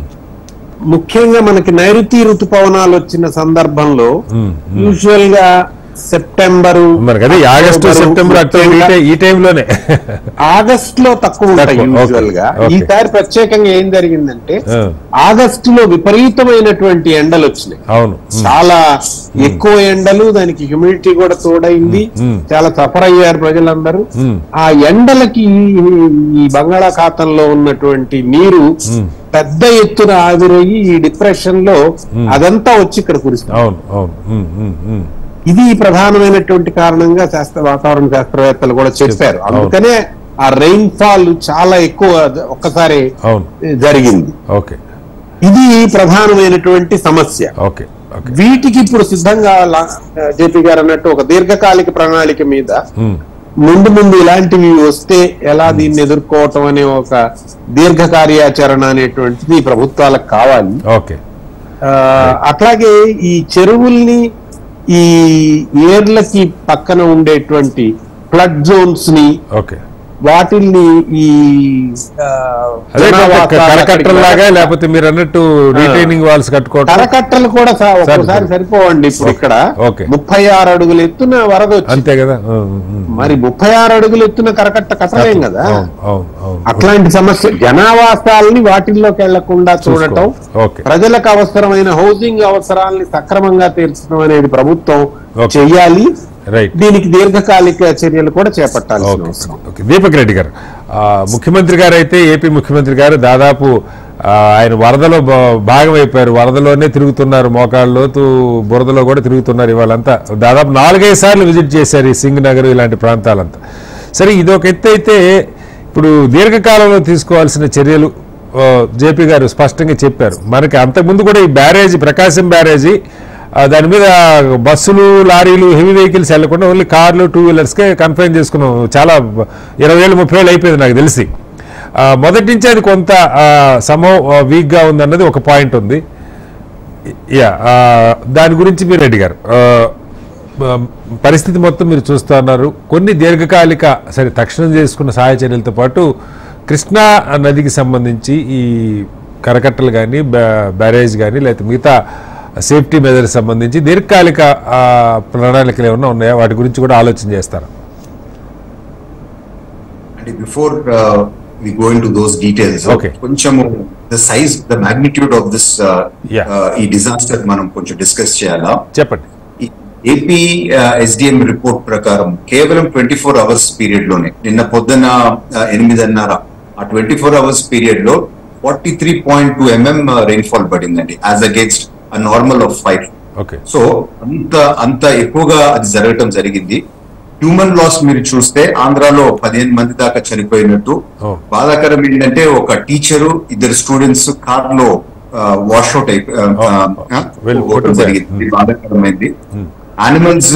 ముఖ్యంగా మనకి నైరుతి ఋతుపవనాలు వచ్చిన సందర్భంలో ఉమ్, యూజువల్ గా సెప్టెంబరు మనకి అదే ఆగస్టు అక్టోబరు, సెప్టెంబర్ అక్టోబర్ ఈ ముఖ్యంగా టై- ఈ టైంలోనే ఆగస్ట్ లో తక్కువ ఉంటాయి తక్కువ, ఓకే, యూజువల్ గా ఓకే. ఈసారి ప్రత్యేకంగా ఏం జరిగిందంటే ఆ. ఆగస్టు లో విపరీతమైనటువంటి ఎండలు వచ్చినాయి అవును చాలా ఎక్కువ ఎండలు దానికి హ్యూమిడిటీ కూడా తోడైంది మ్మ్. చాలా సఫర్ అయ్యారు ప్రజలందరూ మ్మ్. ఆ ఎండలకి ఈ బంగాళాఖాతంలో ఉన్నటువంటి నీరు పెద్ద ఎత్తున ఆవిరయ్యి ఈ డిప్రెషన్ లో అదంతా వచ్చి ఇక్కడ కురుస్తుంది అవును అవును ఉమ్, ఉమ్, ఉమ్. ఇది ప్రధానమైనటువంటి కారణంగా శాస్త్ర వాతావరణ శాస్త్రవేత్తలు కూడా చెప్పారు అవును. అందుకనే ఆ రెయిన్ ఫాల్ చాలా ఎక్కువ ఒక్కసారి అవును జరిగింది ఓకే ఇది ప్రధానమైనటువంటి సమస్య ఓకే ఓకే వీటికి ఇప్పుడు సిద్ధంగా జేపీ గారు అన్నట్టు ఒక దీర్ఘకాలిక ప్రణాళిక మీద ఉమ్, ముందు ముందు ఇలాంటివి వస్తే ఎలా దీన్ని ఎదుర్కోవటం అనే ఒక దీర్ఘ కార్యాచరణ అనేటువంటిది ప్రభుత్వాలకు కావాలి ఓకే ఆ, అట్లాగే ఈ చెరువుల్ని ఈ ఏర్లకి పక్కన ఉండేటువంటి ఫ్లడ్ జోన్స్ ని ఓకే వాటిల్ని ఈ ఆ, అదే జనావాసాలు కరకట్టలాగా అక్కడికి లేకపోతే మీరు అన్నట్టు రీటైనింగ్ వాల్స్ కట్టుకోవటం కరకట్టలు కూడా సా- ఒక్కోసారి సరిపోవండి ఇప్పుడు ఇక్కడ ఓకే. ముప్పై ఆరు అడుగులు ఎత్తున వరద వచ్చింది అంతే కదా ఉమ్, ఉమ్, మరి ముప్పై ఆరు అడుగులు ఎత్తున కరకట్ట కట్టలేం కదా అవును అవును అవును అట్లాంటి సమస్య జనావాసాలని వాటిల్లోకి వెళ్లకుండా చూడటం ఓకే ప్రజలకు అవసరమైన హౌసింగ్ అవసరాలని సక్రమంగా తీర్చడం అనేది ప్రభుత్వం ఓకే. చెయ్యాలి రైట్ దీనికి దీర్ఘకాలిక చర్యలు కూడా చేపట్టాల్సిన ఓకే అవసరం ఓకే దీపక్ రెడ్డి గారు ఆ, ముఖ్యమంత్రి గారు అయితే ఏపీ ముఖ్యమంత్రి గారు దాదాపు ఆ, ఆయన వరదలో బా- భాగమైపోయారు వరదలోనే తిరుగుతున్నారు మోకాళ్ళలోతు బురదలో కూడా తిరుగుతున్నారు ఇవాళంతా దాదాపు నాలుగైదు సార్లు విజిట్ చేశారు ఈ సింగ్ నగర్ ఇలాంటి ప్రాంతాలంతా సరే ఇది ఒక ఎత్తు అయితే ఇప్పుడు దీర్ఘకాలంలో తీసుకోవాల్సిన చర్యలు ఆ, జేపీ గారు స్పష్టంగా చెప్పారు మనకి అంతకుముందు కూడా ఈ బ్యారేజీ ప్రకాశం బ్యారేజీ ఆ, దాని మీద బస్సులు లారీలు హెవీ వెహికల్స్ వెళ్లకుండా ఓన్లీ కార్లు టూ వీలర్స్కే కన్ఫైన్ చేసుకున్నాం చాలా ఇరవై ఏళ్ళు ముప్పై ఏళ్ళు అయిపోయింది నాకు తెలిసి ఆ, మొదటి నుంచి అది కొంత సమో వీక్గా ఉందన్నది ఒక పాయింట్ ఉంది యా ఆ, దాని గురించి మీరు అడిగారు ఆ, ఆ, పరిస్థితి మొత్తం మీరు చూస్తూ ఉన్నారు కొన్ని దీర్ఘకాలిక సరే తక్షణం చేసుకున్న సహాయ చర్యలతో పాటు కృష్ణా నదికి సంబంధించి ఈ కరకట్టలు కానీ బ్యారేజ్ కానీ లేకపోతే మిగతా సేఫ్టీ మెజర్స్ సంబంధించి దీర్ఘకాలిక ఆ, ప్రణాళికలు ఏమైనా ఉన్నాయా వాటి గురించి కూడా ఆలోచన చేస్తారా And before uh, we go into those details, Okay. కొంచెము the size, the magnitude of this uh, Yeah. uh, ఈ డిజాస్టర్ మనం కొంచెం డిస్కస్ చేయాలా చెప్పండి ఏపీ ఎస్డిఎం రిపోర్ట్ ప్రకారం కేవలం ట్వంటీ ఫోర్ అవర్స్ పీరియడ్ లోనే నిన్న పొద్దున uh, ఎనిమిదిన్నర ఆ ట్వంటీ ఫోర్ అవర్స్ పీరియడ్ లో forty three point two MM rainfall పడిందండి as against a normal of five okay so అంత అంత ఎక్కువగా అది జరగటం జరిగింది హ్యూమన్ లాస్ మీరు చూస్తే ఆంధ్రాలో పదిహేను మంది దాకా చనిపోయినట్టు Oh. బాధాకరం ఏంటంటే ఒక టీచరు ఇద్దరు స్టూడెంట్స్ కార్ లో వాష్అవుట్ Oh. Well, అయిపోవడం put జరిగింది there. ఇది బాధాకరమైంది యానిమల్స్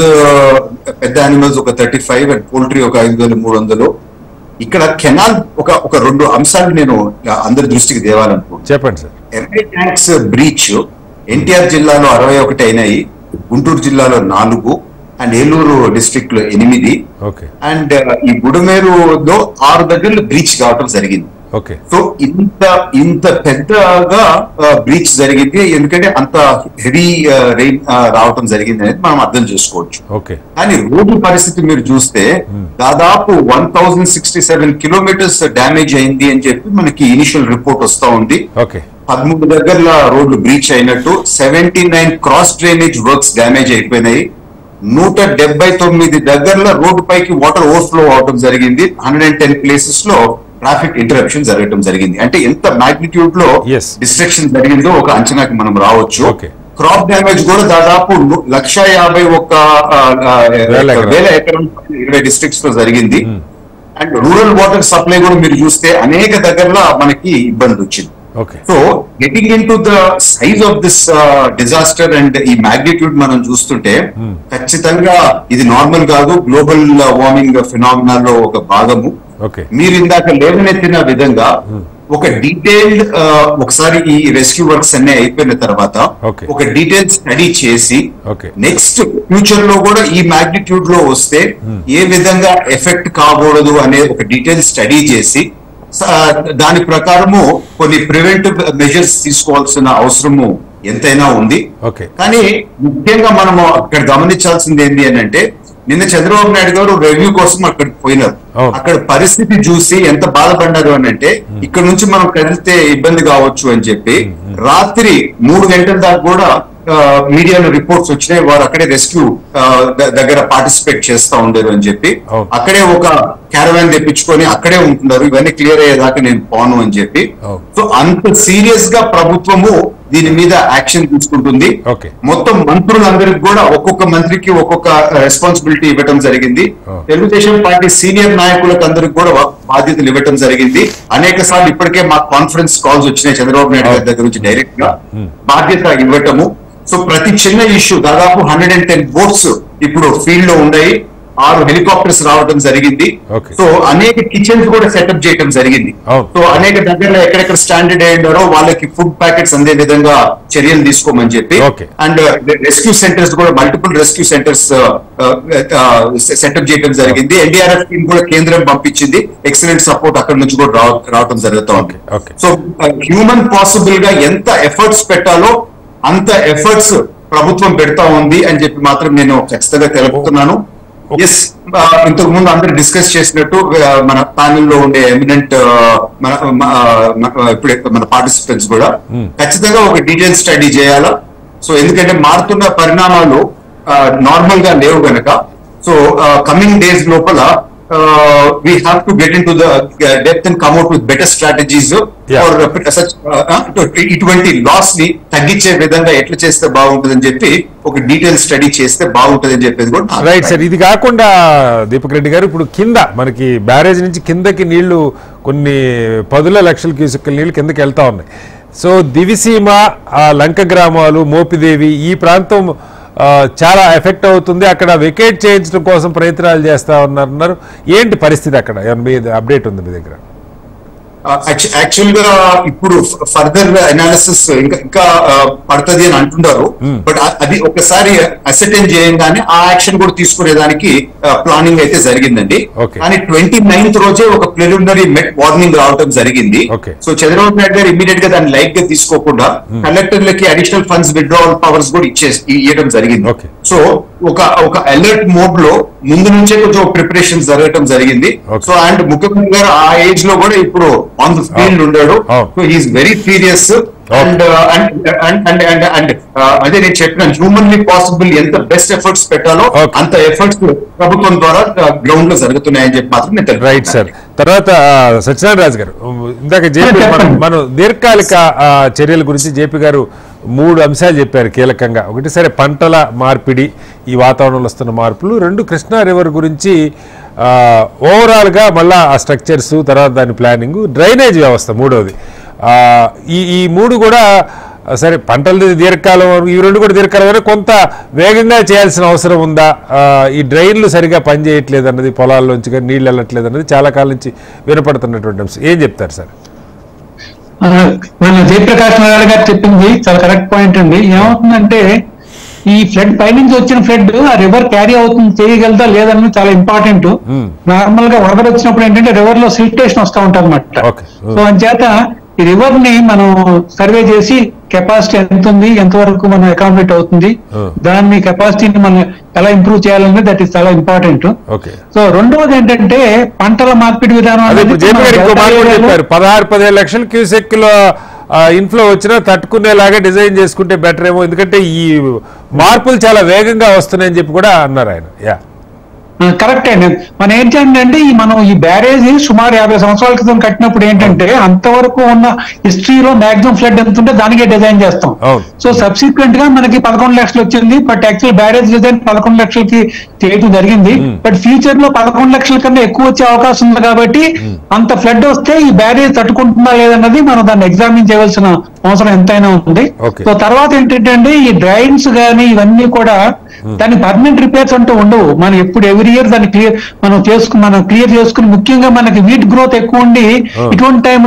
పెద్ద యానిమల్స్ ఒక థర్టీ ఫైవ్ అండ్ పోల్ట్రీ ఒక ఐదు వేల మూడు వందలు ఇక్కడ కెనాల్ ఒక ఒక రెండు అంశాలు నేను అందరి దృష్టికి తేవాలనుకుంటున్నాను చెప్పండి sir MI tanks breach NTR జిల్లాలో అరవై ఒకటి అయినాయి గుంటూరు జిల్లాలో నాలుగు అండ్ ఏలూరు డిస్ట్రిక్ట్ లో ఎనిమిది ఓకే అండ్ ఈ బుడమేరులో ఆరు దగ్గరలో బ్రీచ్ కావటం జరిగింది ఓకే సో ఇంత ఇంత పెద్దగా బ్రీచ్ జరిగింది ఎందుకంటే అంత హెవీ రెయిన్ రావటం జరిగింది అనేది మనం అర్థం చేసుకోవచ్చు ఓకే కానీ రోడ్డు పరిస్థితి మీరు చూస్తే దాదాపు one thousand sixty seven kilometres damage అయింది అని చెప్పి మనకి ఇనిషియల్ రిపోర్ట్ వస్తా ఉంది ఓకే పదమూడు దగ్గరల రోడ్లు బ్రీచ్ అయినట్టు seventy nine cross drainage works damage అయిపోయినాయి నూట డెబ్బై తొమ్మిది దగ్గరల రోడ్డు పైకి వాటర్ ఓవర్ఫ్లో అవడం జరిగింది హండ్రెడ్ అండ్ టెన్ ప్లేసెస్ లో ట్రాఫిక్ ఇంటరప్షన్ జరగడం జరిగింది అంటే ఎంత మాగ్నిట్యూడ్ లో Yes. డిస్ట్రక్షన్ జరిగిందో ఒక అంచనాకి మనం రావచ్చు Okay. క్రాప్ డ్యామేజ్ కూడా దాదాపు ను- లక్ష యాభై ఒక్క ఆ, ఆ, వేల ఎకరాలు. వేల ఎకరం ఇరవై డిస్ట్రిక్ట్స్ లో జరిగింది అండ్ రూరల్ వాటర్ సప్లై కూడా మీరు చూస్తే అనేక దగ్గరలో మనకి ఇబ్బంది వచ్చింది okay so getting into the size of this disaster and ఈ మాగ్నిట్యూడ్ మనం చూస్తుంటే ఖచ్చితంగా ఇది నార్మల్ కాదు గ్లోబల్ వార్మింగ్ ఫినామినాలో ఒక భాగము ఓకే మీరు ఇందాక లేవనెత్తిన విధంగా ఒక డీటెయిల్డ్ ఒకసారి ఈ రెస్క్యూ వర్క్స్ అన్ని అయిపోయిన తర్వాత Okay. ఒక డీటెయిల్ స్టడీ చేసి Okay. నెక్స్ట్ ఫ్యూచర్ లో కూడా ఈ మాగ్నిట్యూడ్ లో వస్తే ఏ విధంగా ఎఫెక్ట్ కాబోడదు అనే ఒక డీటెయిల్ స్టడీ చేసి స- దాని ప్రకారము కొన్ని ప్రివెంటివ్ మెజర్స్ తీసుకోవాల్సిన అవసరము ఎంతైనా ఉంది ఓకే కానీ ముఖ్యంగా మనము అక్కడ గమనించాల్సింది ఏంటి అని అంటే నిన్న చంద్రబాబు నాయుడు గారు రివ్యూ కోసం అక్కడికి పోయినారు అవును. అక్కడ పరిస్థితి చూసి ఎంత బాధపడ్డారు అని అంటే ఇక్కడ నుంచి మనం కదిలితే ఇబ్బంది కావచ్చు అని చెప్పి రాత్రి మూడు గంటల దాకా కూడా ఆ, మీడియాలో రిపోర్ట్స్ వచ్చినాయి వారు అక్కడే రెస్క్యూ దగ్గర పార్టిసిపేట్ చేస్తా ఉండేది అని చెప్పి అవును. అక్కడే ఒక క్యారవాన్ తెప్పించుకొని అక్కడే ఉంటున్నారు ఇవన్నీ క్లియర్ అయ్యేదాకా నేను పోను అని చెప్పి అవును. సో అంత సీరియస్ గా ప్రభుత్వము దీని మీద యాక్షన్ తీసుకుంటుంది ఓకే. మొత్తం మంత్రులందరికి కూడా ఒక్కొక్క మంత్రికి ఒక్కొక్క రెస్పాన్సిబిలిటీ ఇవ్వటం జరిగింది Oh. తెలుగుదేశం పార్టీ సీనియర్ నాయకులకు అందరికి కూడా వా- బాధ్యతలు ఇవ్వటం జరిగింది అనేక సార్లు ఇప్పటికే మా కాన్ఫరెన్స్ కాల్స్ వచ్చినాయి చంద్రబాబు నాయుడు గారి దగ్గర నుంచి డైరెక్ట్ గా బాధ్యత ఇవ్వటము సో ప్రతి చిన్న ఇష్యూ దాదాపు హండ్రెడ్ అండ్ టెన్ బోట్స్ ఇప్పుడు ఫీల్డ్ లో ఉన్నాయి ఆరు హెలికాప్టర్స్ రావడం జరిగింది Okay. సో అనేక కిచెన్స్ కూడా సెటప్ చేయడం జరిగింది అవును. సో అనేక దగ్గరలో ఎక్కడెక్కడ స్టాండర్డ్ అయ్యారో వాళ్ళకి ఫుడ్ ప్యాకెట్స్ అందే విధంగా చర్యలు తీసుకోమని చెప్పి Okay. అండ్ రెస్క్యూ సెంటర్స్ కూడా మల్టిపుల్ రెస్క్యూ సెంటర్స్ సెటప్ చేయడం జరిగింది ఎన్డీఆర్ఎఫ్ టీం కూడా కేంద్రం పంపించింది ఎక్సలెంట్ సపోర్ట్ అక్కడ నుంచి కూడా రావ- రావడం జరుగుతూ ఉంది Okay, okay. So human possible గా ఎంత ఎఫర్ట్స్ పెట్టాలో అంత ఎఫర్ట్స్ ప్రభుత్వం పెడతా ఉంది అని చెప్పి మాత్రం నేను ఖచ్చితంగా తెలుపుతున్నాను ఎస్ ఇంతకు ముందు అందరు డిస్కస్ చేసినట్టు ఆ, మన ప్యానెల్ లో ఉండే ఎమినెంట్ మన మ- ఆ, మ- ఇప్పుడే మన పార్టిసిపెంట్స్ కూడా ఖచ్చితంగా ఒక డీటెయిల్ స్టడీ చేయాలా సో ఎందుకంటే మారుతున్న పరిణామాలు నార్మల్ గా లేవు గనక సో కమింగ్ డేస్ లోపల we have to get into the depth and come out with better strategies Yeah. For such ఇటువంటి లాస్ ని తగ్గించే విధంగా ఎట్లా చేస్తే బాగుంటుందని చెప్పి ఒక డీటెయిల్ స్టడీ చేస్తే బాగుంటుందని చెప్పేది కూడా నా రైట్ సార్ అభిప్రాయం. ఇది కాకుండా దీపక్ రెడ్డి గారు ఇప్పుడు కింద మనకి బ్యారేజ్ నుంచి కిందకి నీళ్లు కొన్ని పదుల లక్షల క్యూసెక్కుల నీళ్లు కిందకి వెళ్తా ఉన్నాయి సో దివిసీమ ఆ లంక గ్రామాలు మోపిదేవి ఈ ప్రాంతం ఆ, చాలా ఎఫెక్ట్ అవుతుంది అక్కడ వెకేట్ చేయించడం కోసం ప్రయత్నాలు చేస్తా ఉన్నారు ఏంటి పరిస్థితి అక్కడ ఏమన్నా మీ అప్డేట్ ఉంది మీ దగ్గర యాక్చువల్ గా ఇప్పుడు ఫర్దర్ అనాలిసిస్ ఇంకా ఇంకా పడుతుంది అని అంటున్నారు బట్ అది ఒకసారి అసెటైన్ చేయంగానే ఆ యాక్షన్ కూడా తీసుకునేదానికి ప్లానింగ్ అయితే జరిగిందండి Okay. కానీ ట్వంటీ నైన్త్ రోజే ఒక ప్రిలిమినరీ మెట్ వార్నింగ్ రావడం జరిగింది Okay. సో చంద్రబాబు నాయుడు గారు ఇమీడియట్ గా దాన్ని లైట్ గా తీసుకోకుండా కలెక్టర్లకి అడిషనల్ ఫండ్స్ విత్డ్రావల్ పవర్స్ కూడా ఇచ్చే ఇవ్వడం జరిగింది Okay. సో ఒక ఒక అలర్ట్ మోడ్ లో ముందు నుంచే కొంచెం ప్రిపరేషన్ జరగడం జరిగింది Okay. సో అండ్ ముఖ్యమంత్రి గారు ఆ ఏజ్ లో కూడా ఇప్పుడు ఆన్ ద ఫీల్డ్ ఉండాడు Oh. So he's very serious and and and and and అదే నేను చెప్పిన హ్యూమన్లీ పాసిబుల్ ఎంత బెస్ట్ ఎఫర్ట్స్ పెట్టాలో Okay. అంత ఎఫర్ట్స్ ప్రభుత్వం ద్వారా గ్రౌండ్ లో జరుగుతున్నాయని చెప్పి మాత్రం నేను తెలుపుతున్నాను. రైట్ సార్ తర్వాత ఆ, సత్యనారాయణ రాజు గారు ఇందాక జేపీ చెప్పండి. మనం మనం దీర్ఘకాలిక ఆ, చర్యల గురించి జేపీ గారు మూడు అంశాలు చెప్పారు కీలకంగా ఒకటి సరే పంటల మార్పిడి ఈ వాతావరణంలో వస్తున్న మార్పులు రెండు కృష్ణా రివర్ గురించి ఆ, ఓవరాల్గా మళ్ళా ఆ స్ట్రక్చర్స్ తర్వాత దాని ప్లానింగ్ డ్రైనేజ్ వ్యవస్థ మూడవది ఆ, ఈ ఈ మూడు కూడా ఆ, సరే పంటలది దీర్ఘకాలం ఈ రెండు కూడా దీర్ఘకాలం అయినా కొంత వేగంగా చేయాల్సిన అవసరం ఉందా ఆ, ఈ డ్రైన్లు సరిగా పనిచేయట్లేదు అన్నది పొలాల్లోంచి కానీ నీళ్ళు వెళ్ళట్లేదు అన్నది చాలా కాలం నుంచి వినపడుతున్నటువంటి అంశం ఏం చెప్తారు సార్ ఆ, మన జయప్రకాష్ నారాయణ గారు చెప్పింది చాలా కరెక్ట్ పాయింట్ అండి ఏమవుతుందంటే ఈ ఫ్లడ్ పైనుంచి వచ్చిన ఫ్లడ్ ఆ రివర్ క్యారీ అవుతుంది చేయగలదా లేదన్నది చాలా ఇంపార్టెంట్ నార్మల్ గా వరద వచ్చినప్పుడు ఏంటంటే రివర్ లో సిల్టేషన్ వస్తూ ఉంటుంది అనమాట Okay. సో అంచేత ఈ రివర్ ని మనం సర్వే చేసి కెపాసిటీ ఎంత ఉంది ఎంతవరకు మనం అకామిడేట్ అవుతుంది Hmm. దాన్ని కెపాసిటీని మనం ఎలా ఇంప్రూవ్ చేయాలనేది దట్ ఈస్ చాలా ఇంపార్టెంట్ ఓకే సో రెండవది ఏంటంటే పంటల మార్పిడి విధానం అదే ఇప్పుడు అనేది జేపీ గారు ఇంకో మన మాట కూడా డెల్టా చెప్పారు పదహారు పదిహేను లక్షల క్యూసెక్ల ఇన్ఫ్లో వచ్చినా తట్టుకునేలాగా డిజైన్ చేసుకుంటే బెటర్ ఏమో ఎందుకంటే ఈ మార్పులు చాలా వేగంగా వస్తున్నాయని చెప్పి కూడా అన్నారు ఆయన యా కరెక్ట్ అండి మనం ఏంటంటే ఈ మనం ఈ బ్యారేజ్ సుమారు యాభై సంవత్సరాల క్రితం కట్టినప్పుడు ఏంటంటే అంతవరకు ఉన్న హిస్టరీలో మాక్సిమం ఫ్లడ్ ఎంత ఉంటే దానికే డిజైన్ చేస్తాం అవును. సో సబ్సిక్వెంట్ గా మనకి పదకొండు లక్షలు వచ్చింది బట్ యాక్చువల్ బ్యారేజ్ డిజైన్ పదకొండు లక్షలకి చేయడం జరిగింది బట్ ఫ్యూచర్ లో పదకొండు లక్షల కన్నా ఎక్కువ వచ్చే అవకాశం ఉంది కాబట్టి అంత ఫ్లడ్ వస్తే ఈ బ్యారేజ్ తట్టుకుంటుందా లేదన్నది మనం దాన్ని ఎగ్జామిన్ చేయవలసిన అవసరం ఎంతైనా ఉంది Okay. సో తర్వాత ఏంటంటే అండి ఈ డ్రైన్స్ గానీ ఇవన్నీ కూడా దాని పర్మనెంట్ రిపేర్స్ అంటూ ఉండవు మనం ఎప్పుడు ఎవ్రీ ఇయర్ దాన్ని క్లియర్ మనం చేసుకుని మనం క్లియర్ చేసుకుని ముఖ్యంగా మనకి వీట్ గ్రోత్ ఎక్కువ ఉండి Oh. ఇటువంటి టైంలో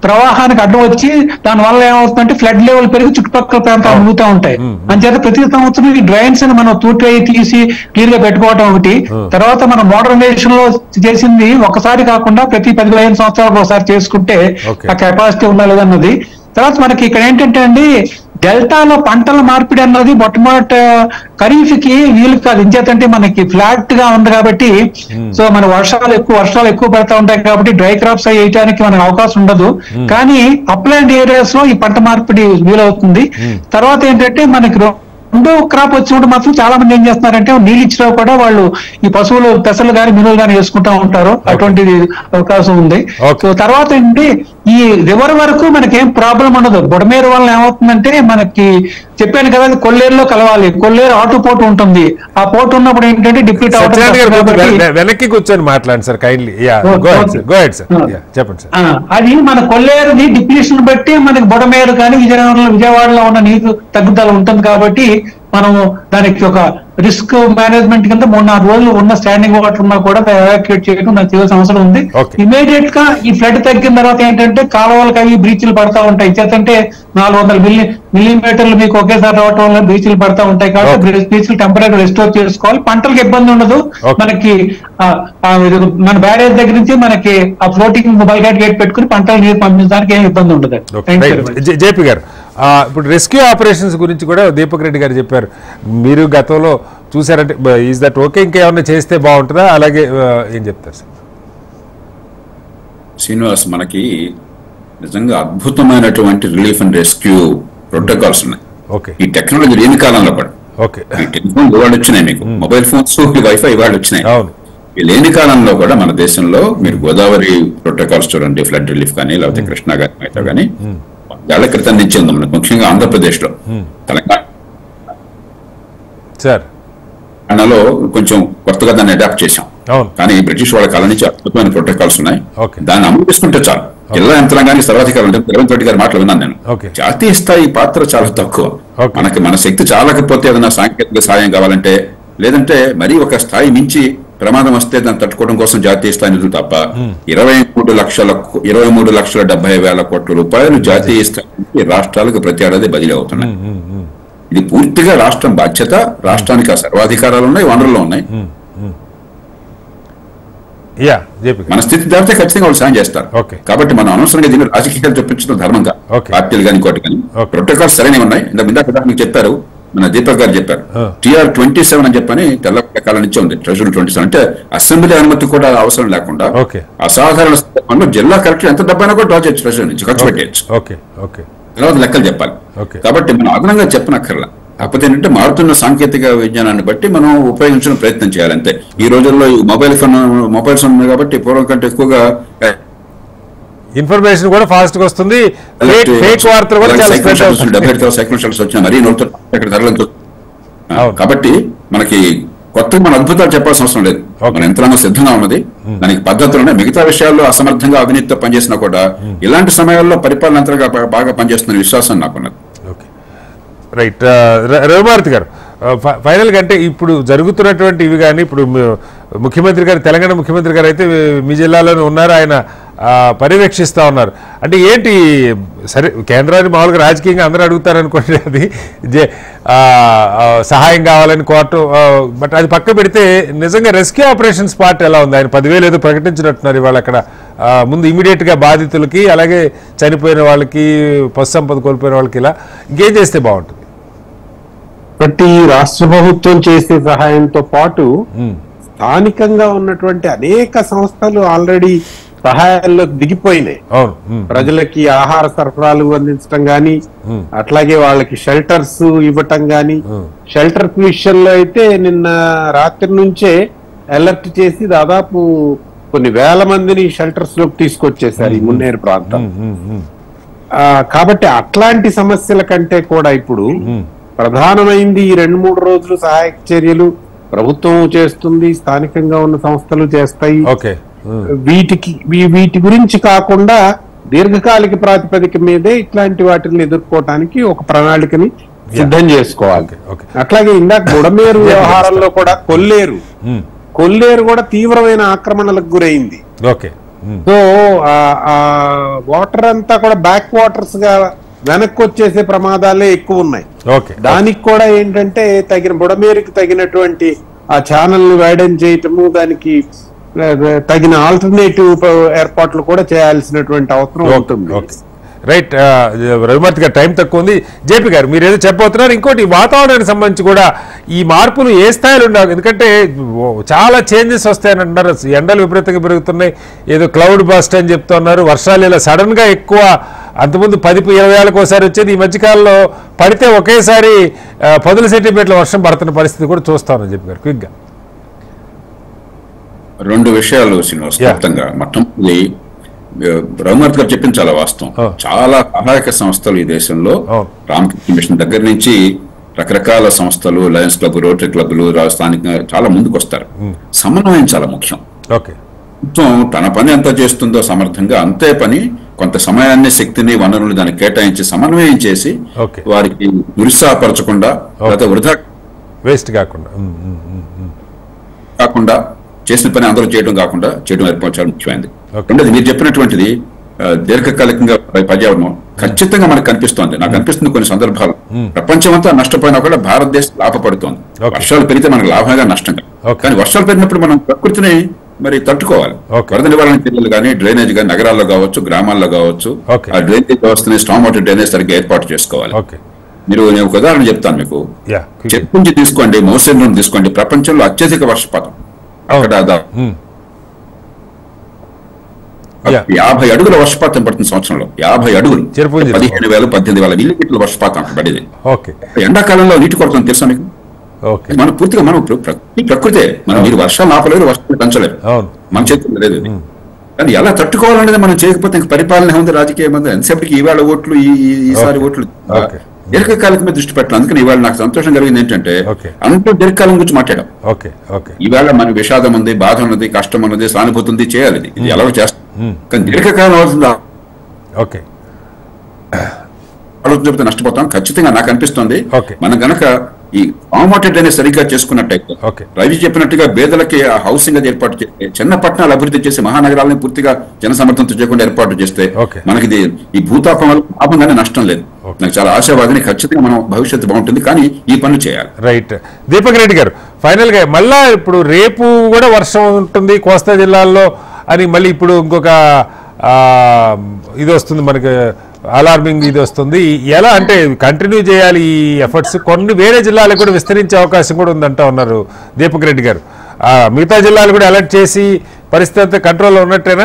ప్రవాహానికి అడ్డం వచ్చి దాని వల్ల ఏమవుతుందంటే ఫ్లడ్ లెవెల్ పెరిగి చుట్టుపక్కల ప్రాంతాలు మునుగుతూ ఉంటాయి అంచేత ప్రతి సంవత్సరం ఈ డ్రైన్స్ ని మనం తూటి తీసి క్లియర్ గా పెట్టుకోవడం ఒకటి తర్వాత మనం మోడర్నైజేషన్ లో చేసింది ఒకసారి కాకుండా ప్రతి పది పదిహేను సంవత్సరాలకు ఒకసారి చేసుకుంటే Okay. ఆ కెపాసిటీ ఉందా లేదన్నది తర్వాత మనకి ఇక్కడ ఏంటంటే అండి డెల్టాలో పంటల మార్పిడి అన్నది మొట్టమొదట ఖరీఫ్ కి వీలు కాదు ఇంచేతంటే మనకి ఫ్లాట్ గా ఉంది కాబట్టి సో మన వర్షాలు ఎక్కువ వర్షాలు ఎక్కువ పడతా ఉంటాయి కాబట్టి డ్రై క్రాప్స్ వేయడానికి మనకు అవకాశం ఉండదు కానీ అప్లాండ్ ఏరియాస్ లో ఈ పంట మార్పిడి వీలవుతుంది తర్వాత ఏంటంటే మనకి రో- రెండో క్రాప్ వచ్చినప్పుడు మాత్రం చాలా మంది ఏం చేస్తున్నారంటే నీళ్ళు ఇచ్చినా కూడా వాళ్ళు ఈ పశువులు పెసలు కానీ మినువులు కానీ వేసుకుంటా ఉంటారు అటువంటి అవకాశం ఉంది Okay. సో తర్వాత ఏంటి ఈ రివర్ వరకు మనకి ఏం ప్రాబ్లం ఉండదు బుడమేరు వల్ల ఏమవుతుందంటే మనకి చెప్పాను కదా అది కొల్లేరులో కలవాలి కొల్లేరు ఆటు పోటు ఉంటుంది ఆ పోటు ఉన్నప్పుడు ఏంటంటే డిప్లీట్ సత్యనారాయణ గారు కొంచెం కాబట్టి వె- వెనక్కి కూర్చొని మాట్లాడండి sir kindly ya oh, go ahead okay. Sir go ahead sir ఆ. యా చెప్పండి సార్ ఆ, అది మన కొల్లేరుని డిప్లీషన్ బట్టి మనకి బుడమేరు కానీ విజయనగరంలో విజయవాడలో ఉన్న నీరు తగ్గుదల ఉంటుంది కాబట్టి మనం దానికి ఒక రిస్క్ మేనేజ్మెంట్ కింద మూడు నాలుగు రోజులు ఉన్న స్టాండింగ్ వాటర్ ఉన్నా కూడా ఎవాక్యుయేట్ చేయడం నాకు చేయాల్సిన అవసరం ఉంది Okay. ఇమీడియట్ గా ఈ ఫ్లడ్ తగ్గిన తర్వాత ఏంటంటే కాలువలకు అవి బ్రీచ్లు పడతా ఉంటాయి చేతంటే నాలుగు వందల మిల్లీ మిల్లీమీటర్లు మీకు ఒకేసారి రావటం వల్ల బ్రీచ్లు పడతా ఉంటాయి కాబట్టి బ్రీచ్లు టెంపరీ రెస్టోర్ చేసుకోవాలి పంటలకు ఇబ్బంది ఉండదు Okay. మనకి ఆ, ఆ, ఇది మన బ్యారేజ్ దగ్గర నుంచి మనకి ఆ ఫ్లోటింగ్ బల్గేట్ గేట్ పెట్టుకుని పంటలు నీరు పంపించడానికి ఏం ఇబ్బంది ఉండదు okay, Thank you right. very much. జే- జేపీ గారు ఆ, ఇప్పుడు రెస్క్యూ ఆపరేషన్స్ గురించి కూడా దీపక్ రెడ్డి గారు చెప్పారు మీరు గతంలో చూసారంటే ఈజ్ దట్ ఓకే ఇంకేమన్నా చేస్తే బాగుంటుందా అలాగే ఆ, ఏం చెప్తారు సార్ శ్రీనివాస్ మనకి నిజంగా అద్భుతమైనటువంటి రిలీఫ్ అండ్ రెస్క్యూ ప్రోటోకాల్స్ ఉన్నాయి ఓకే ఈ టెక్నాలజీ లేని కాలంలో కూడా ఓకే ఈ టెలిఫోన్ ఇవాళ వచ్చినాయి మీకు మొబైల్ ఫోన్స్ వైఫై ఇవాళ వచ్చినాయి అవును ఈ లేని కాలంలో కూడా మన దేశంలో మీరు గోదావరి ప్రోటోకాల్స్ చూడండి ఫ్లడ్ రిలీఫ్ కానీ లేకపోతే కృష్ణా గారి మిగతా కానీ ఏళ్ల క్రితం నుంచి ఉంది మనకు ముఖ్యంగా ఆంధ్రప్రదేశ్ లో సార్ తెలంగాణలో కొంచెం కొత్తగా దాన్ని అడాప్ట్ చేశాం అవును కానీ బ్రిటిష్ వాళ్ళ కాలం నుంచి అద్భుతమైన ప్రోటోకాల్స్ ఉన్నాయి Okay. దాన్ని అమలు చేసుకుంటే చాలు జిల్లా యంత్రాంగానికి సర్వాధికారులు అంటే రేవంత్ రెడ్డి గారి మాటలు విన్నాను నేను Okay. జాతీయ స్థాయి పాత్ర చాలా తక్కువ Okay. మనకి మన శక్తి చాలకపోతే ఏదైనా సాంకేతిక సాయం కావాలంటే లేదంటే మరీ ఒక స్థాయి మించి ప్రమాదం వస్తే దాన్ని తట్టుకోవడం కోసం జాతీయ స్థాయి నిధులు తప్ప ఇరవై మూడు లక్షల ఇరవై మూడు లక్షల డెబ్బై వేల కోట్ల రూపాయలు జాతీయ స్థాయి నుంచి రాష్ట్రాలకు ప్రతి ఏడాది బదిలీ అవుతున్నాయి ఇది పూర్తిగా రాష్ట్రం బాధ్యత రాష్ట్రానికి ఆ సర్వాధికారాలు ఉన్నాయి వనరులు ఉన్నాయి యా జేపీ గారు మన స్థితి దాటితే ఖచ్చితంగా వాళ్ళు సాయం చేస్తారు Okay. కాబట్టి మనం అనవసరంగా దీన్ని రాజకీయాలు చూపించడం ధర్మంగా Okay. పార్టీలు కానీ ఇంకోటి కానీ Okay. ప్రోటోకాల్స్ సరైనవి ఉన్నాయి ఇంత ఇందాక కదా మీకు చెప్పారు మన దీపక్ గారు చెప్పారు Ah. టిఆర్ ట్వంటీ సెవెన్ అని చెప్పని తెల్ల కాలం నుంచే ఉంది ట్రెజరీ ట్వంటీ సెవెన్ అంటే అసెంబ్లీ అనుమతి కూడా అవసరం లేకుండా Okay. అసాధారణ సందర్భంలో జిల్లా కలెక్టర్ ఎంత డబ్బైనా కూడా డ్రా చేయొచ్చు ట్రెజరీ నుంచి ఖర్చు పెట్టేయచ్చు ఓకే ఓకే తర్వాత లెక్కలు చెప్పాలి Okay. కాబట్టి మనం అదనంగా చెప్పనక్కర్లా కాకపోతే ఏంటంటే మారుతున్న సాంకేతిక విజ్ఞానాన్ని బట్టి మనం ఉపయోగించడం ప్రయత్నం చేయాలి అంతే ఈ రోజుల్లో ఈ మొబైల్ ఫోన్ మొబైల్స్ ఉన్నాయి కాబట్టి పూర్వం కంటే ఎక్కువగా ఇన్ఫర్మేషన్ కూడా ఫాస్ట్ గా వస్తుంది ఫేక్ ఫేక్ వార్తలు కూడా చాలా స్ప్రెడ్ అవుతుంది డెబ్బై ఐదు సైకిల్ షాట్స్ వచ్చిన మరీ నోటితో ఇక్కడ ధరలతో అవును. కాబట్టి మనకి కొత్తగా మన అద్భుతాలు చెప్పాల్సిన అవసరం లేదు Okay. మన యంత్రాంగం సిద్ధంగా ఉన్నది దానికి పద్ధతులు ఉన్నాయి మిగతా విషయాల్లో అసమర్థంగా అవినీతితో పనిచేసినా కూడా ఇలాంటి సమయాల్లో పరిపాలన యంత్రంగా బా- బాగా పనిచేస్తున్న విశ్వాసం నాకున్నది ఓకే రైట్ రవిమారుతి గారు ఫైనల్ గా అంటే ఇప్పుడు జరుగుతున్నటువంటి ఇవి కానీ ఇప్పుడు ము- ముఖ్యమంత్రి గారు తెలంగాణ ముఖ్యమంత్రి గారు అయితే మీ జిల్లాలోనే ఉన్నారు ఆయన ఆ, పర్యవేక్షిస్తా ఉన్నారు అంటే ఏంటి సరే కేంద్రాన్ని మామూలుగా రాజకీయంగా అందరూ అడుగుతారు అనుకోండి అది జే- ఆ, ఆ, సహాయం కావాలని కోర్టు బట్ అది పక్క పెడితే నిజంగా రెస్క్యూ ఆపరేషన్స్ పార్ట్ ఎలా ఉంది ఆయన పదివేలు ఏదో ప్రకటించినట్టున్నారు ఇవాళ అక్కడ ఆ, ముందు ఇమీడియట్ గా బాధితులకి అలాగే చనిపోయిన వాళ్ళకి పశు సంపద కోల్పోయిన వాళ్ళకి ఇలా ఇంకేం చేస్తే బాగుంటుంది బట్టి రాష్ట్ర ప్రభుత్వం చేసే సహాయంతో పాటు ఉమ్, స్థానికంగా ఉన్నటువంటి అనేక సంస్థలు ఆల్రెడీ సహాయాల్లోకి దిగిపోయినాయి అవును ఉమ్, ప్రజలకి ఆహార సరఫరాలు అందించడం గాని ఉమ్, అట్లాగే వాళ్ళకి షెల్టర్స్ ఇవ్వటం గాని Hmm. షెల్టర్ విషయంలో అయితే నిన్న రాత్రి నుంచే అలర్ట్ చేసి దాదాపు కొన్ని వేల మందిని షెల్టర్స్ లోకి తీసుకొచ్చేసారు ఈ మున్నేరు ప్రాంతం ఉమ్, ఉమ్, ఉమ్, ఆ, కాబట్టి అట్లాంటి సమస్యల కంటే కూడా ఇప్పుడు ఉమ్, ప్రధానమైంది ఈ రెండు మూడు రోజులు సహాయక చర్యలు ప్రభుత్వం చేస్తుంది స్థానికంగా ఉన్న సంస్థలు చేస్తాయి ఓకే ఉమ్, వీటికి వీ- వీటి గురించి కాకుండా దీర్ఘకాలిక ప్రాతిపదిక మీదే ఇట్లాంటి వాటిని ఎదుర్కోవటానికి ఒక ప్రణాళికని సిద్ధం చేసుకోవాలి ఓకే ఓకే అట్లాగే ఇందాక బుడమేరు వ్యవహారంలో కూడా కొల్లేరు ఉమ్, కొల్లేరు కూడా తీవ్రమైన ఆక్రమణలకు గురైంది ఓకే సో ఆ వాటర్ అంతా కూడా బ్యాక్ వాటర్స్ గా వెనక్కి వచ్చేసే ప్రమాదాలే ఎక్కువ ఉన్నాయి ఓకే దానికి కూడా ఏంటంటే తగిన బుడమేరుకి తగినటువంటి ఆ ఛానల్ వైడన్ చేయటము దానికి ఆ, తగిన ఆల్టర్నేటివ్ ఏర్పాట్లు కూడా చేయాల్సినటువంటి అవసరం ఉంటుంది ఓకే రైట్ ఆ, రవిమూర్తి గారు టైం తక్కువ ఉంది జేపీ గారు మీరు ఏదో చెప్పబోతున్నారు ఇంకోటి వాతావరణానికి సంబంధించి కూడా ఈ మార్పులు ఏ స్థాయిలో ఉండాలి ఎందుకంటే ఓ, చాలా చేంజెస్ వస్తాయని అంటున్నారు ఎండలు విపరీతంగా పెరుగుతున్నాయి ఏదో క్లౌడ్ బస్ట్ అని చెప్తున్నారు వర్షాలు ఇలా సడన్ గా ఎక్కువ అంతకుముందు పది ఇరవై ఏళ్ళకి ఒకసారి వచ్చేది ఈ మధ్యకాలంలో పడితే ఒకేసారి ఆ, పదుల సెంటీమీటర్ల వర్షం పడుతున్న పరిస్థితి కూడా చూస్తామని చెప్పి గారు క్విక్గా రెండు విషయాలు శ్రీనివాస్ Yeah. క్లుప్తంగా మొట్టమొదటి రఘునాథ్ గారు చెప్పింది చాలా వాస్తవం Oh. చాలా సహాయక సంస్థలు ఈ దేశంలో Oh. రామకృష్ణ మిషన్ దగ్గర నుంచి రకరకాల సంస్థలు లయన్స్ క్లబ్ రోటరీ క్లబ్లు స్థానికంగా చాలా ముందుకు వస్తారు సమన్వయం చాలా ముఖ్యం ఓకే ప్రభుత్వం తన పని ఎంత చేస్తుందో సమర్థంగా అంతే పని కొంత సమయాన్ని శక్తిని వనరులు దానికి కేటాయించి సమన్వయం చేసి Okay. వారికి నిరుత్సాహపరచకుండా లేకపోతే వృధా వేస్ట్ కాకుండా ఉమ్, ఉమ్, ఉమ్, ఉమ్. కాకుండా చేసిన పని అందరూ చేయడం కాకుండా చేయడం ఏర్పాటు చాలా ముఖ్యమైనది Okay. రెండోది మీరు చెప్పినటువంటిది ఆ, దీర్ఘకాలికంగా ప- పర్యావరణం ఖచ్చితంగా మనకు కనిపిస్తోంది నాకు కనిపిస్తుంది కొన్ని సందర్భాలు ప్రపంచం అంతా నష్టపోయినా కూడా భారతదేశం లాభపడుతోంది Okay. వర్షాలు పెరిగితే మనకు లాభంగా నష్టంగా Okay. కానీ వర్షాలు పెరిగినప్పుడు మనం ప్రకృతిని మరి తట్టుకోవాలి Okay. వరద నివారణ చర్యలు కానీ డ్రైనేజ్ కానీ నగరాల్లో కావచ్చు గ్రామాల్లో కావచ్చు Okay. ఆ డ్రైనేజ్ వ్యవస్థని స్ట్రాంగ్ వాటర్ డ్రైనేజ్ సరిగ్గా ఏర్పాటు చేసుకోవాలి ఓకే మీరు నేను ఒక ఉదాహరణ చెప్తాను మీకు యా క్విక్ చెట్టు నుంచి తీసుకోండి మోసేన్ నుండి తీసుకోండి ప్రపంచంలో అత్యధిక వర్షపాతం అక్కడ దా- ఉమ్. Yeah. యాభై అడుగుల వర్షపాతం పడుతుంది సంవత్సరంలో యాభై అడుగులు చిరుపుంజి. పదిహేను వేల పద్దెనిమిది వేల మిల్లీమీటర్ల వర్షపాతం అక్కడ పడేది ఓకే ఎండాకాలంలో నీటి కొరత ఉంది తెలుసా మీకు ఓకే మనం పూర్తిగా మనం ప్ర- ప్ర- ఈ ప్రకృతే మనం మీరు వర్షాలు ఆపలేరు వర్షాలు పెంచలేరు అవును మన చేతుల్లో లేదు ఇది. కానీ ఎలా తట్టుకోవాలనేది మనం చేయకపోతే ఇంక పరిపాలన ఉంది రాజకీయం ఉంది ఎంతసేపటికి ఈవేళ ఓట్లు ఈ ఈ- ఈసారి Okay. ఓట్లు Okay. దీర్ఘకాలిక మీద దృష్టి పెట్టాలి అందుకని ఇవాళ నాకు సంతోషం కలిగింది ఏంటంటే Okay. అందరూ దీర్ఘకాలం గురించి మాట్లాడాం ఓకే ఓకే ఈవేళ మన విషాదం ఉంది బాధ ఉన్నది కష్టం ఉన్నది సానుభూతి ఉంది చేయాలి ఇది. ఇది ఎలా చేస్తాం కానీ దీర్ఘకాలం అవుతుందా ఓకే ఆలోచన చెప్తే నష్టపోతాం ఖచ్చితంగా నాకు అనిపిస్తుంది Okay. మనం గనక ఈ ఫార్మాటెడ్ అనేది సరిగ్గా చేసుకున్నట్టయితే Okay. రవి చెప్పినట్టుగా పేదలకి ఆ హౌసింగ్ అది ఏర్పాటు చేస్తే చిన్న పట్టణాలు అభివృద్ధి చేసి మహానగరాలను పూర్తిగా జనసమర్థంతో చేయకుండా ఏర్పాటు చేస్తే Okay. మనకి ఇది ఈ భూతాపం వల్ల లాభంగానే నష్టం లేదు Okay. నాకు చాలా ఆశావాదిని ఖచ్చితంగా మనం భవిష్యత్తు బాగుంటుంది కానీ ఈ పనులు చేయాలి రైట్ దీపక్ రెడ్డి గారు ఫైనల్ గా మళ్ళా ఇప్పుడు రేపు కూడా వర్షం ఉంటుంది కోస్తా జిల్లాల్లో అని మళ్ళీ ఇప్పుడు ఇంకొక ఆ, ఇది వస్తుంది మనకి అలార్మింగ్ ఇది వస్తుంది ఎలా అంటే కంటిన్యూ చేయాలి ఈ ఎఫర్ట్స్ కొన్ని వేరే జిల్లాలకు కూడా విస్తరించే అవకాశం కూడా ఉందంటా ఉన్నారు దీపక్ రెడ్డి గారు ఆ, మిగతా జిల్లాలు కూడా అలర్ట్ చేసి పరిస్థితి అంతా కంట్రోల్లో ఉన్నట్టేనా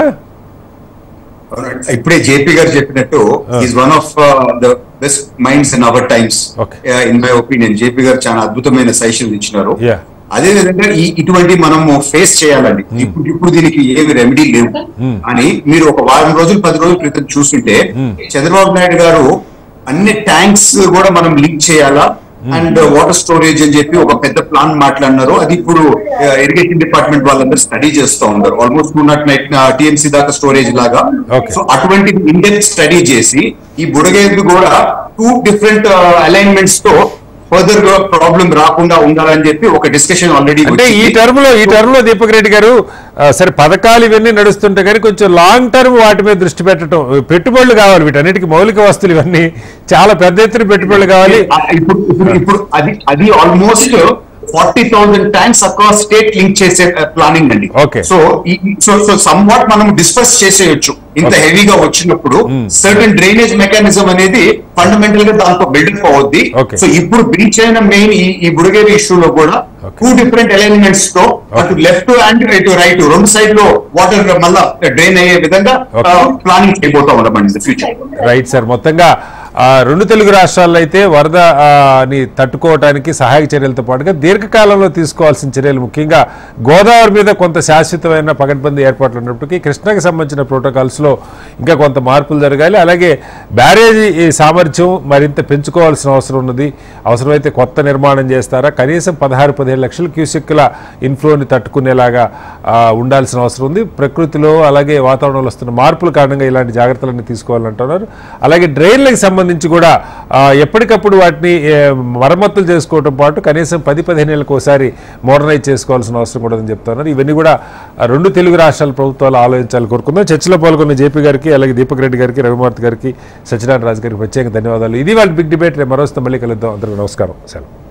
ఇప్పుడే జేపీ గారు చెప్పినట్టు is one of the best minds in our times Okay. In my opinion JP గారు చాలా అద్భుతమైన సజెషన్ ఇచ్చినారు Yeah. అదే విధంగా ఈ ఇటువంటి మనము ఫేస్ చేయాలండి ఇప్పుడు ఇప్పుడు దీనికి ఏమి రెమెడీ లేవు అని మీరు ఒక వారం రోజులు పది రోజుల క్రితం చూస్తుంటే చంద్రబాబు నాయుడు గారు అన్ని ట్యాంక్స్ కూడా మనం లింక్ చేయాలా అండ్ వాటర్ స్టోరేజ్ అని చెప్పి ఒక పెద్ద ప్లాన్ మాట్లాడినారు అది ఇప్పుడు ఇరిగేషన్ డిపార్ట్మెంట్ వాళ్ళందరూ స్టడీ చేస్తూ ఉన్నారు almost two naught nine TMC దాకా స్టోరేజ్ లాగా Okay. సో అటువంటి ఇండెప్త్ స్టడీ చేసి ఈ బుడగేది కూడా టూ డిఫరెంట్ అలైన్మెంట్స్ తో ఫర్దర్ ప్రాబ్లం రాకుండా ఉండాలని చెప్పి ఒక డిస్కషన్ ఆల్రెడీ అంటే ఈ టర్మ్ లో ఈ టర్మ్ లో దీపక్ రెడ్డి గారు ఆ, సరే పథకాలు ఇవన్నీ నడుస్తుంటాయి కానీ కొంచెం లాంగ్ టర్మ్ వాటి మీద దృష్టి పెట్టడం పెట్టుబడులు కావాలి వీటన్నిటికీ మౌలిక వస్తువులు ఇవన్నీ చాలా పెద్ద ఎత్తున పెట్టుబడులు కావాలి ఇప్పుడు ఇప్పుడు ఇప్పుడు అది అది almost forty thousand tanks across state link చేసే ప్లానింగ్ అండి Okay. So so so somewhat మనం డిస్కస్ చేసేయచ్చు ఇంత Okay. హెవీగా వచ్చినప్పుడు సర్టన్ డ్రైనేజ్ మెకానిజం అనేది ఫండమెంటల్ గా దాంతో బిల్డప్ అవుద్ది Okay. సో ఇప్పుడు బ్రీచ్ అయిన మెయిన్ ఈ ఈ బుడగేరి ఇష్యూలో కూడా Okay. టూ డిఫరెంట్ ఎలైన్మెంట్స్ తో అటు లెఫ్ట్ అండ్ ఇటు రైట్ రెండు సైడ్ లో వాటర్ మళ్ళా డ్రైన్ అయ్యే విధంగా Okay. ప్లానింగ్ చేయబోతా ఉన్నామండి ఫ్యూచర్ రైట్ సార్ మొత్తంగా ఆ, రెండు తెలుగు రాష్ట్రాల్లో అయితే వరద ఆ, ని తట్టుకోవడానికి సహాయక చర్యలతో పాటుగా దీర్ఘకాలంలో తీసుకోవాల్సిన చర్యలు ముఖ్యంగా గోదావరి మీద కొంత శాశ్వతమైన పకడ్బందీ ఏర్పాట్లు ఉన్నప్పటికీ కృష్ణాకి సంబంధించిన ప్రోటోకాల్స్లో ఇంకా కొంత మార్పులు జరగాలి అలాగే బ్యారేజీ ఈ సామర్థ్యం మరింత పెంచుకోవాల్సిన అవసరం ఉన్నది అవసరమైతే కొత్త నిర్మాణం చేస్తారా కనీసం పదహారు పదిహేడు లక్షల క్యూసెక్కుల ఇన్ఫ్లోని తట్టుకునేలాగా ఆ, ఉండాల్సిన అవసరం ఉంది ప్రకృతిలో అలాగే వాతావరణంలో వస్తున్న మార్పుల కారణంగా ఇలాంటి జాగ్రత్తలన్నీ తీసుకోవాలంటున్నారు అలాగే డ్రైన్లకు సంబంధించి సంబంధించి కూడా ఆ, ఎప్పటికప్పుడు వాటిని ఏ, మరమ్మతులు చేసుకోవడం పాటు కనీసం పది పదిహేను ఏళ్ళకి ఒకసారి మోడర్నైజ్ చేసుకోవాల్సిన అవసరం కూడా ఉందని చెప్తున్నారు ఇవన్నీ కూడా ఆ, రెండు తెలుగు రాష్ట్రాల ప్రభుత్వాలు ఆలోచించాలని కోరుకుందాం చర్చలో పాల్గొన్న జేపీ గారికి అలాగే దీపక్ రెడ్డి గారికి రవిమార్తి గారికి సత్యనారాయణ రాజు గారికి ప్రత్యేక ధన్యవాదాలు ఇది వాళ్ళ బిగ్ డిబేట్ రేపు మరోస్తే మళ్ళీ కలుద్దాం అందరికీ నమస్కారం సెలవు